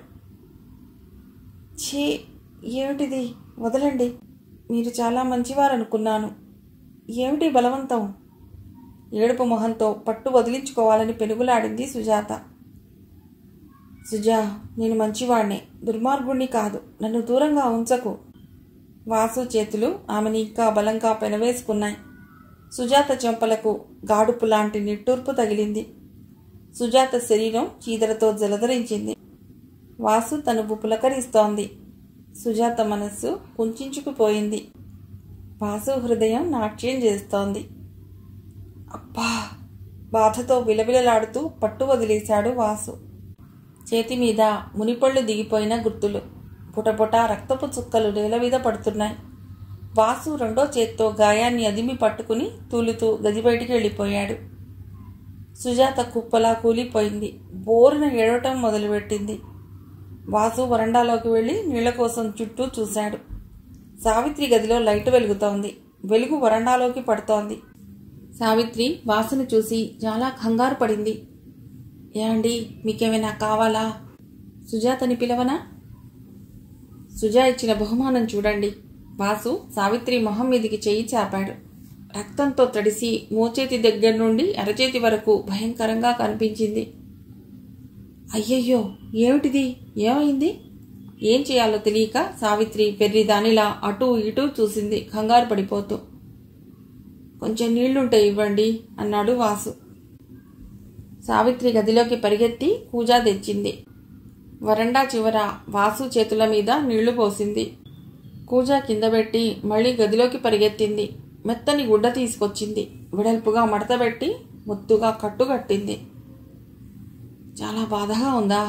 ఛీ ఏమిటిది వదలండి మీరు చాలా మంచివారనుకున్నాను ఏమిటి బలవంతం ఏడుపు మొహంతో పట్టు వదిలించుకోవాలని పెనుగులాడింది సుజాత సుజా నేను మంచివాణ్ణే దుర్మార్గుణ్ణి కాదు నన్ను దూరంగా ఉంచకు వాసు చేతులు ఆమెని ఇంకా బలంగా పెనవేసుకున్నాయి సుజాత చెంపలకు గాడుపు లాంటి నిట్టూర్పు తగిలింది సుజాత శరీరం చీదరతో జలధరించింది వాసు తనువు పులకరిస్తోంది సుజాత మనస్సు కుంచుకుపోయింది వాసు హృదయం నాట్యం చేస్తోంది అబ్బా బాధతో విలవిలలాడుతూ పట్టు వదిలేశాడు వాసు చేతి మీద మునిపళ్ళు దిగిపోయిన గుర్తులు పుటపుట రక్తపు చుక్కలు నేల మీద పడుతున్నాయి వాసు రెండో చేత్తో గాయాన్ని అదిమి పట్టుకుని తూలుతూ గది బయటికి వెళ్ళిపోయాడు సుజాత కుప్పలా కూలిపోయింది బోరున ఏడవటం మొదలుపెట్టింది వాసు వరండాలోకి వెళ్ళి నీళ్ల కోసం చుట్టూ చూశాడు సావిత్రి గదిలో లైట్ వెలుగుతోంది వెలుగు వరండాలోకి పడుతోంది సావిత్రి వాసును చూసి చాలా కంగారు పడింది ఏమండి మీకేమైనా కావాలా సుజాతని పిలవనా సుజా ఇచ్చిన బహుమానం చూడండి వాసు సావిత్రి మొహం మీదికి చెయ్యి చాపాడు రక్తంతో తడిసి మోచేతి దగ్గర నుండి అరచేతి వరకు భయంకరంగా కనిపించింది అయ్యయ్యో ఏమిటిది ఏమైంది ఏం చేయాలో తెలియక సావిత్రి పెర్రి దానిలా అటూ ఇటూ చూసింది కంగారు పడిపోతూ కొంచెం నీళ్లుంటే ఇవ్వండి అన్నాడు వాసు సావిత్రి గదిలోకి పరిగెత్తి కూజా తెచ్చింది వరండా చివర వాసు చేతుల మీద నీళ్లు పోసింది కూజా కింద పెట్టి మళ్ళీ గదిలోకి పరిగెత్తింది మెత్తని గుడ్డ తీసుకొచ్చింది వెడల్పుగా మడతబెట్టి ముద్దుగా కట్టుకట్టింది చాలా బాధగా ఉందా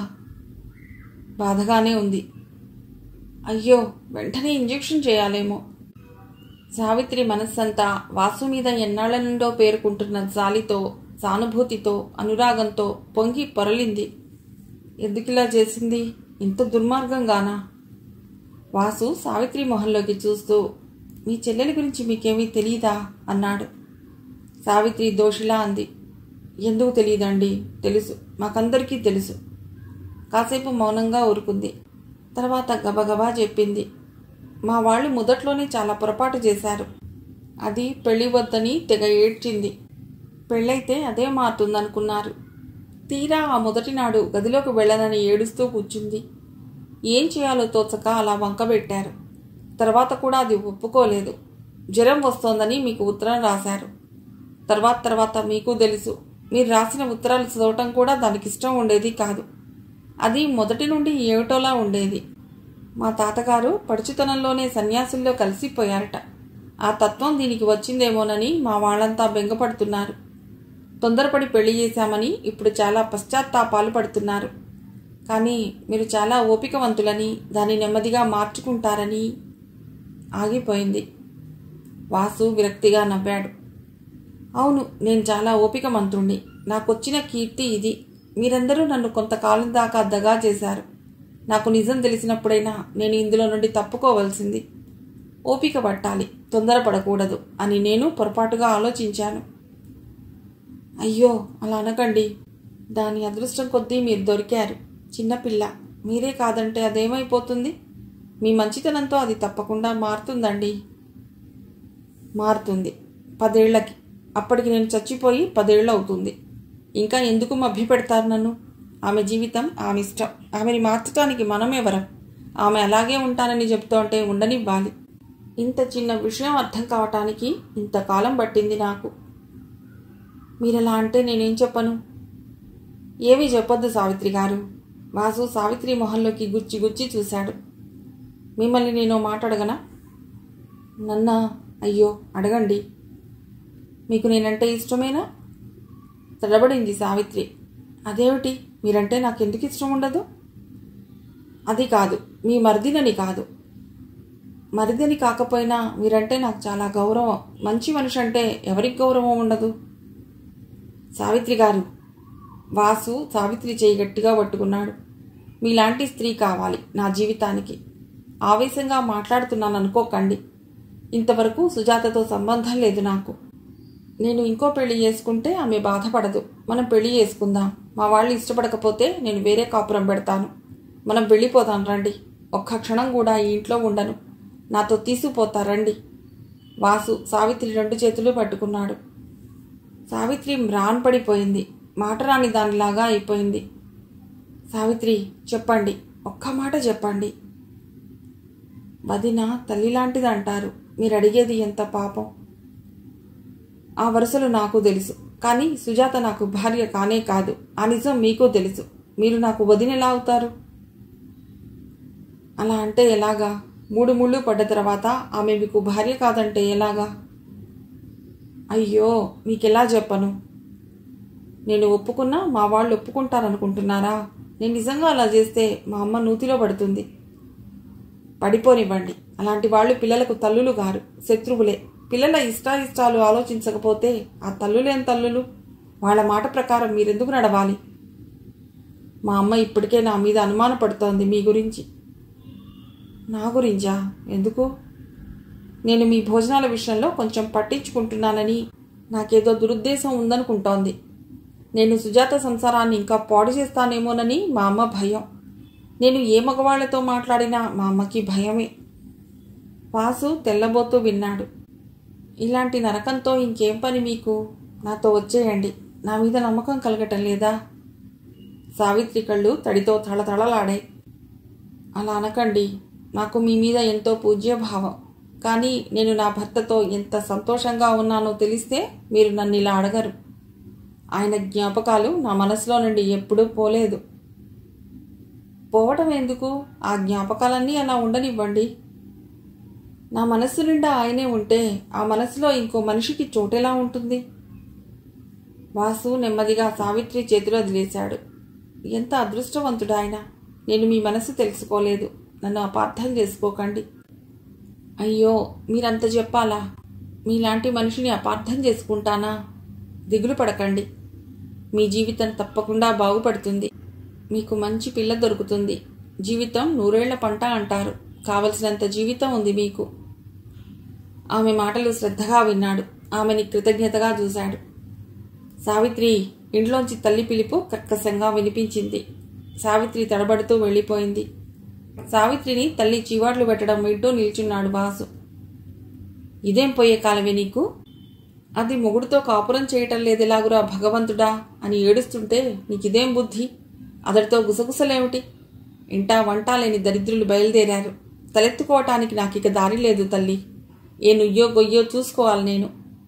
బాధగానే ఉంది అయ్యో వెంటనే ఇంజెక్షన్ చేయాలేమో సావిత్రి మనస్సంతా వాసు మీద ఎన్నాళ్ల నుండో పేరుకుంటున్న జాలితో సానుభూతితో అనురాగంతో పొంగి పొరలింది ఎందుకిలా చేసింది ఇంత దుర్మార్గంగానా వాసు సావిత్రి మొహంలోకి చూస్తూ మీ చెల్లెలి గురించి మీకేమీ తెలియదా అన్నాడు సావిత్రి దోషిలా అంది ఎందుకు తెలియదండి తెలుసు మాకందరికీ తెలుసు కాసేపు మౌనంగా ఊరుకుంది తర్వాత గబగబా చెప్పింది మా వాళ్ళు మొదట్లోనే చాలా పొరపాటు చేశారు అది పెళ్లి వద్దని తెగ ఏడ్చింది పెళ్ళైతే అదే మారుతుందనుకున్నారు తీరా ఆ మొదటి నాడు గదిలోకి వెళ్ళనని ఏడుస్తూ కూర్చుంది ఏం చేయాలో తోచక అలా వంకబెట్టారు తర్వాత కూడా అది ఒప్పుకోలేదు జ్వరం వస్తోందని మీకు ఉత్తరం రాశారు తర్వాత తర్వాత మీకు తెలుసు మీరు రాసిన ఉత్తరాలు చదవటం కూడా దానికి ఇష్టం ఉండేది కాదు అది మొదటి నుండి ఏమిటోలా ఉండేది మా తాతగారు పడుచుతనంలోనే సన్యాసుల్లో కలిసిపోయారట ఆ తత్వం దీనికి వచ్చిందేమోనని మా వాళ్ళంతా బెంగపడుతున్నారు తొందరపడి పెళ్లి చేశామని ఇప్పుడు చాలా పశ్చాత్తాపాలు పడుతున్నారు కానీ మీరు చాలా ఓపికవంతులని దాన్ని నెమ్మదిగా మార్చుకుంటారని ఆగిపోయింది వాసు విరక్తిగా నవ్వాడు అవును నేను చాలా ఓపిక మంత్రుణ్ణి నాకొచ్చిన కీర్తి ఇది మీరందరూ నన్ను కొంతకాలం దాకా దగా చేశారు నాకు నిజం తెలిసినప్పుడైనా నేను ఇందులో నుండి తప్పుకోవలసింది ఓపిక పట్టాలి తొందరపడకూడదు అని నేను పొరపాటుగా ఆలోచించాను అయ్యో అలా అనకండి దాని అదృష్టం కొద్దీ మీరు దొరికారు చిన్నపిల్ల మీరే కాదంటే అదేమైపోతుంది మీ మంచితనంతో అది తప్పకుండా మారుతుందండి మారుతుంది పదేళ్లకి అప్పటికి నేను చచ్చిపోయి పదేళ్ళు అవుతుంది ఇంకా ఎందుకు మభ్యపెడతారు నన్ను ఆమె జీవితం ఆమె ఇష్టం ఆమెని మార్చడానికి మనమెవరం ఆమె అలాగే ఉంటానని చెప్తోంటే ఉండనివ్వాలి ఇంత చిన్న విషయం అర్థం కావటానికి ఇంతకాలం పట్టింది నాకు మీరలా అంటే నేనేం చెప్పను ఏమీ చెప్పొద్దు సావిత్రి గారు వాసు సావిత్రి మొహంలోకి గుచ్చి గుచ్చి చూశాడు మిమ్మల్ని నేను మాట్లాడగనా నన్న అయ్యో అడగండి మీకు నేనంటే ఇష్టమేనా తడబడింది సావిత్రి అదేమిటి మీరంటే నాకెందుకు ఇష్టం ఉండదు అది కాదు మీ మరిదినని కాదు మరిదని కాకపోయినా మీరంటే నాకు చాలా గౌరవం మంచి మనిషి అంటే ఎవరికి గౌరవం ఉండదు సావిత్రి గారు వాసు సావిత్రి చేయి గట్టిగా పట్టుకున్నాడు మీలాంటి స్త్రీ కావాలి నా జీవితానికి ఆవేశంగా మాట్లాడుతున్నాను అనుకోకండి ఇంతవరకు సుజాతతో సంబంధం లేదు నాకు నేను ఇంకో పెళ్లి చేసుకుంటే ఆమె బాధపడదు మనం పెళ్లి చేసుకుందాం మా వాళ్ళు ఇష్టపడకపోతే నేను వేరే కాపురం పెడతాను మనం వెళ్ళిపోదాం రండి ఒక్క క్షణం కూడా ఈ ఇంట్లో ఉండను నాతో తీసుకుపోతారండి వాసు సావిత్రి రెండు చేతులు పట్టుకున్నాడు సావిత్రి మ్రాన్ పడిపోయింది మాట రాని దానిలాగా అయిపోయింది సావిత్రి చెప్పండి ఒక్క మాట చెప్పండి వదిన తల్లిలాంటిది అంటారు మీరు అడిగేది ఎంత పాపం ఆ వరుసలు నాకు తెలుసు కానీ సుజాత నాకు భార్య కానే కాదు ఆ నిజం మీకు తెలుసు మీరు నాకు వదినెలా అవుతారు అలా అంటే ఎలాగా మూడు ముళ్ళు పడ్డ తర్వాత ఆమె మీకు భార్య కాదంటే ఎలాగా అయ్యో మీకెలా చెప్పను నేను ఒప్పుకున్నా మా వాళ్ళు ఒప్పుకుంటారనుకుంటున్నారా నేను నిజంగా అలా చేస్తే మా అమ్మ నూతిలో పడుతుంది పడిపోనివ్వండి అలాంటి వాళ్ళు పిల్లలకు తల్లులు గారు శత్రువులే పిల్లల ఇష్టాయిష్టాలు ఆలోచించకపోతే ఆ తల్లులేం తల్లులు వాళ్ళ మాట ప్రకారం మీరెందుకు నడవాలి మా అమ్మ ఇప్పటికే నా మీద అనుమానపడుతోంది మీ గురించి నా గురించా ఎందుకు నేను మీ భోజనాల విషయంలో కొంచెం పట్టించుకుంటున్నానని నాకేదో దురుద్దేశం ఉందనుకుంటోంది నేను సుజాత సంసారాన్ని ఇంకా పాడు చేస్తానేమోనని మా అమ్మ భయం నేను ఏ మగవాళ్లతో మాట్లాడినా మా అమ్మకి భయమే వాసు తెల్లబోతూ విన్నాడు ఇలాంటి నరకంతో ఇంకేం పని మీకు నాతో వచ్చేయండి నా మీద నమ్మకం కలగటం లేదా సావిత్రి కళ్ళు తడితో తళతళలాడాయి అలా అనకండి నాకు మీ మీద ఎంతో పూజ్యభావం కానీ నేను నా భర్తతో ఎంత సంతోషంగా ఉన్నానో తెలిస్తే మీరు నన్ను ఇలా అడగరు ఆయన జ్ఞాపకాలు నా మనసులో నుండి ఎప్పుడూ పోలేదు పోవటం ఎందుకు ఆ జ్ఞాపకాలన్నీ అలా ఉండనివ్వండి నా మనస్సు నిండా ఆయనే ఉంటే ఆ మనసులో ఇంకో మనిషికి చోటెలా ఉంటుంది వాసు నెమ్మదిగా సావిత్రి చేతిలో వదిలేశాడు ఎంత అదృష్టవంతుడు ఆయన నేను మీ మనసు తెలుసుకోలేదు నన్ను అపార్థం చేసుకోకండి అయ్యో మీరంత చెప్పాలా మీలాంటి మనిషిని అపార్థం చేసుకుంటానా దిగులు పడకండి మీ జీవితం తప్పకుండా బాగుపడుతుంది మీకు మంచి పిల్ల దొరుకుతుంది జీవితం నూరేళ్ల పంట అంటారు కావలసినంత జీవితం ఉంది మీకు ఆమె మాటలు శ్రద్ధగా విన్నాడు ఆమెని కృతజ్ఞతగా చూశాడు సావిత్రి ఇంట్లోంచి తల్లి పిలుపు కర్కశంగా వినిపించింది సావిత్రి తడబడుతూ వెళ్ళిపోయింది సావిత్రిని తల్లి చివాట్లు పెట్టడం వింటూ నిల్చున్నాడు వాసు ఇదేం పోయే కాలమే నీకు అది మొగుడుతో కాపురం చేయటం లేదెలాగురా భగవంతుడా అని ఏడుస్తుంటే నీకిదేం బుద్ధి అతడితో గుసగుసలేమిటి ఇంటా వంట లేని దరిద్రులు బయలుదేరారు తలెత్తుకోవటానికి నాకిక దారి లేదు తల్లి ఏ నుయ్యో గొయ్యో చూసుకోవాలి నేను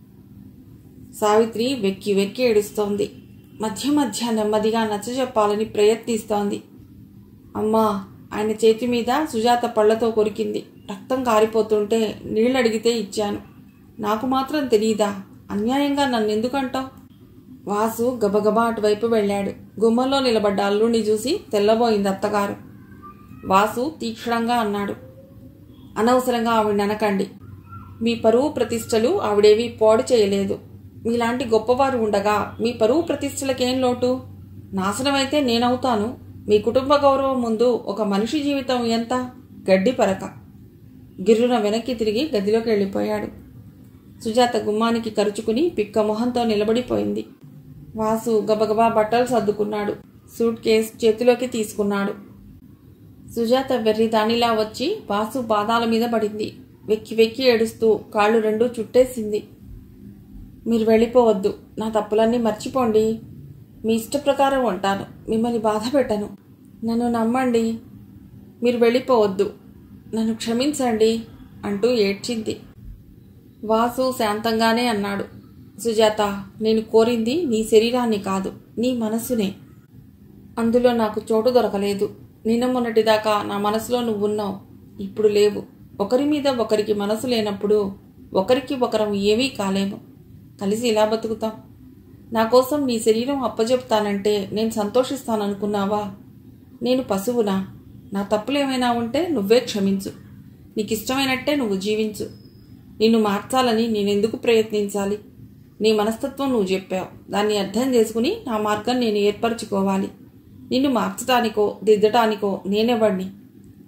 సావిత్రి వెక్కి వెక్కి ఏడుస్తోంది మధ్య మధ్య నెమ్మదిగా నచ్చజెప్పాలని ప్రయత్నిస్తోంది అమ్మా ఆయన చేతి మీద సుజాత పళ్లతో కొరికింది రక్తం కారిపోతుంటే నీళ్ళడిగితే ఇచ్చాను నాకు మాత్రం తెలీదా అన్యాయంగా నన్ను ఎందుకంటావు వాసు గబగబా అటువైపు వెళ్ళాడు గుమ్మలో నిలబడ్డ అల్లుణ్ణి చూసి తెల్లబోయింది అత్తగారు వాసు తీక్షణంగా అన్నాడు అనవసరంగా ఆవిడ అనకండి మీ పరువు ప్రతిష్టలు ఆవిడేవి పాడు చేయలేదు మీలాంటి గొప్పవారు ఉండగా మీ పరువు ప్రతిష్టలకేం లోటు నాశనమైతే నేనవుతాను మీ కుటుంబ గౌరవం ముందు ఒక మనిషి జీవితం ఎంత గడ్డి పరక గిర్రున వెనక్కి తిరిగి గదిలోకి వెళ్ళిపోయాడు సుజాత గుమ్మానికి కరుచుకుని పిక్క మొహంతో నిలబడిపోయింది వాసు గబగబా బట్టలు సర్దుకున్నాడు సూట్ కేస్ చేతిలోకి తీసుకున్నాడు సుజాత వెర్రి దానిలా వచ్చి వాసు పాదాల మీద పడింది వెక్కి వెక్కి ఏడుస్తూ కాళ్ళు రెండూ చుట్టేసింది మీరు వెళ్ళిపోవద్దు నా తప్పులన్నీ మర్చిపోండి మీ ఇష్ట ప్రకారం ఉంటాను మిమ్మల్ని బాధ పెట్టను నన్ను నమ్మండి మీరు వెళ్ళిపోవద్దు నన్ను క్షమించండి అంటూ ఏడ్చింది వాసు శాంతంగానే అన్నాడు సుజాత నేను కోరింది నీ శరీరాన్ని కాదు నీ మనస్సునే అందులో నాకు చోటు దొరకలేదు నిన్న మొన్నటిదాకా నా మనసులో నువ్వున్నావు ఇప్పుడు లేవు ఒకరి మీద ఒకరికి మనసు లేనప్పుడు ఒకరికి ఒకరం ఏమీ కాలేము కలిసి ఇలా బతుకుతాం నా కోసం నీ శరీరం అప్పజెప్తానంటే నేను సంతోషిస్తాననుకున్నావా నేను పశువునా నా తప్పులేమైనా ఉంటే నువ్వే క్షమించు నీకు ఇష్టమైనట్టే నువ్వు జీవించు నిన్ను మార్చాలని నేనెందుకు ప్రయత్నించాలి నీ మనస్తత్వం నువ్వు చెప్పావు దాన్ని అర్థం చేసుకుని నా మార్గం నేను ఏర్పరచుకోవాలి నిన్ను మార్చడానికో దిద్దటానికో నేనెవ్వడిని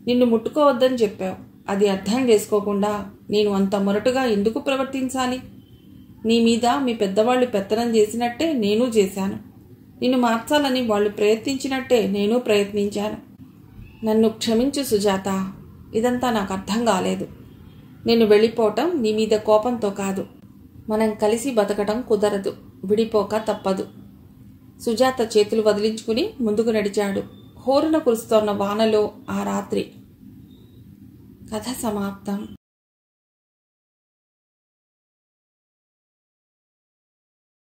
నిన్ను ముట్టుకోవద్దని చెప్పావు అది అర్థం చేసుకోకుండా నేను అంత మొరటుగా ఎందుకు ప్రవర్తించాలి నీ మీద మీ పెద్దవాళ్ళు పెత్తనం చేసినట్టే నేను చేశాను నిన్ను మార్చాలని వాళ్ళు ప్రయత్నించినట్టే నేను ప్రయత్నించాను నన్ను క్షమించు సుజాత ఇదంతా నాకు అర్థం కాలేదు నేను వెళ్ళిపోవటం నీ మీద కోపంతో కాదు మనం కలిసి బతకటం కుదరదు విడిపోక తప్పదు సుజాత చేతులు వదిలించుకుని ముందుకు నడిచాడు హోరున కురుస్తోన్న వానలో ఆ రాత్రి కథ సమాప్తం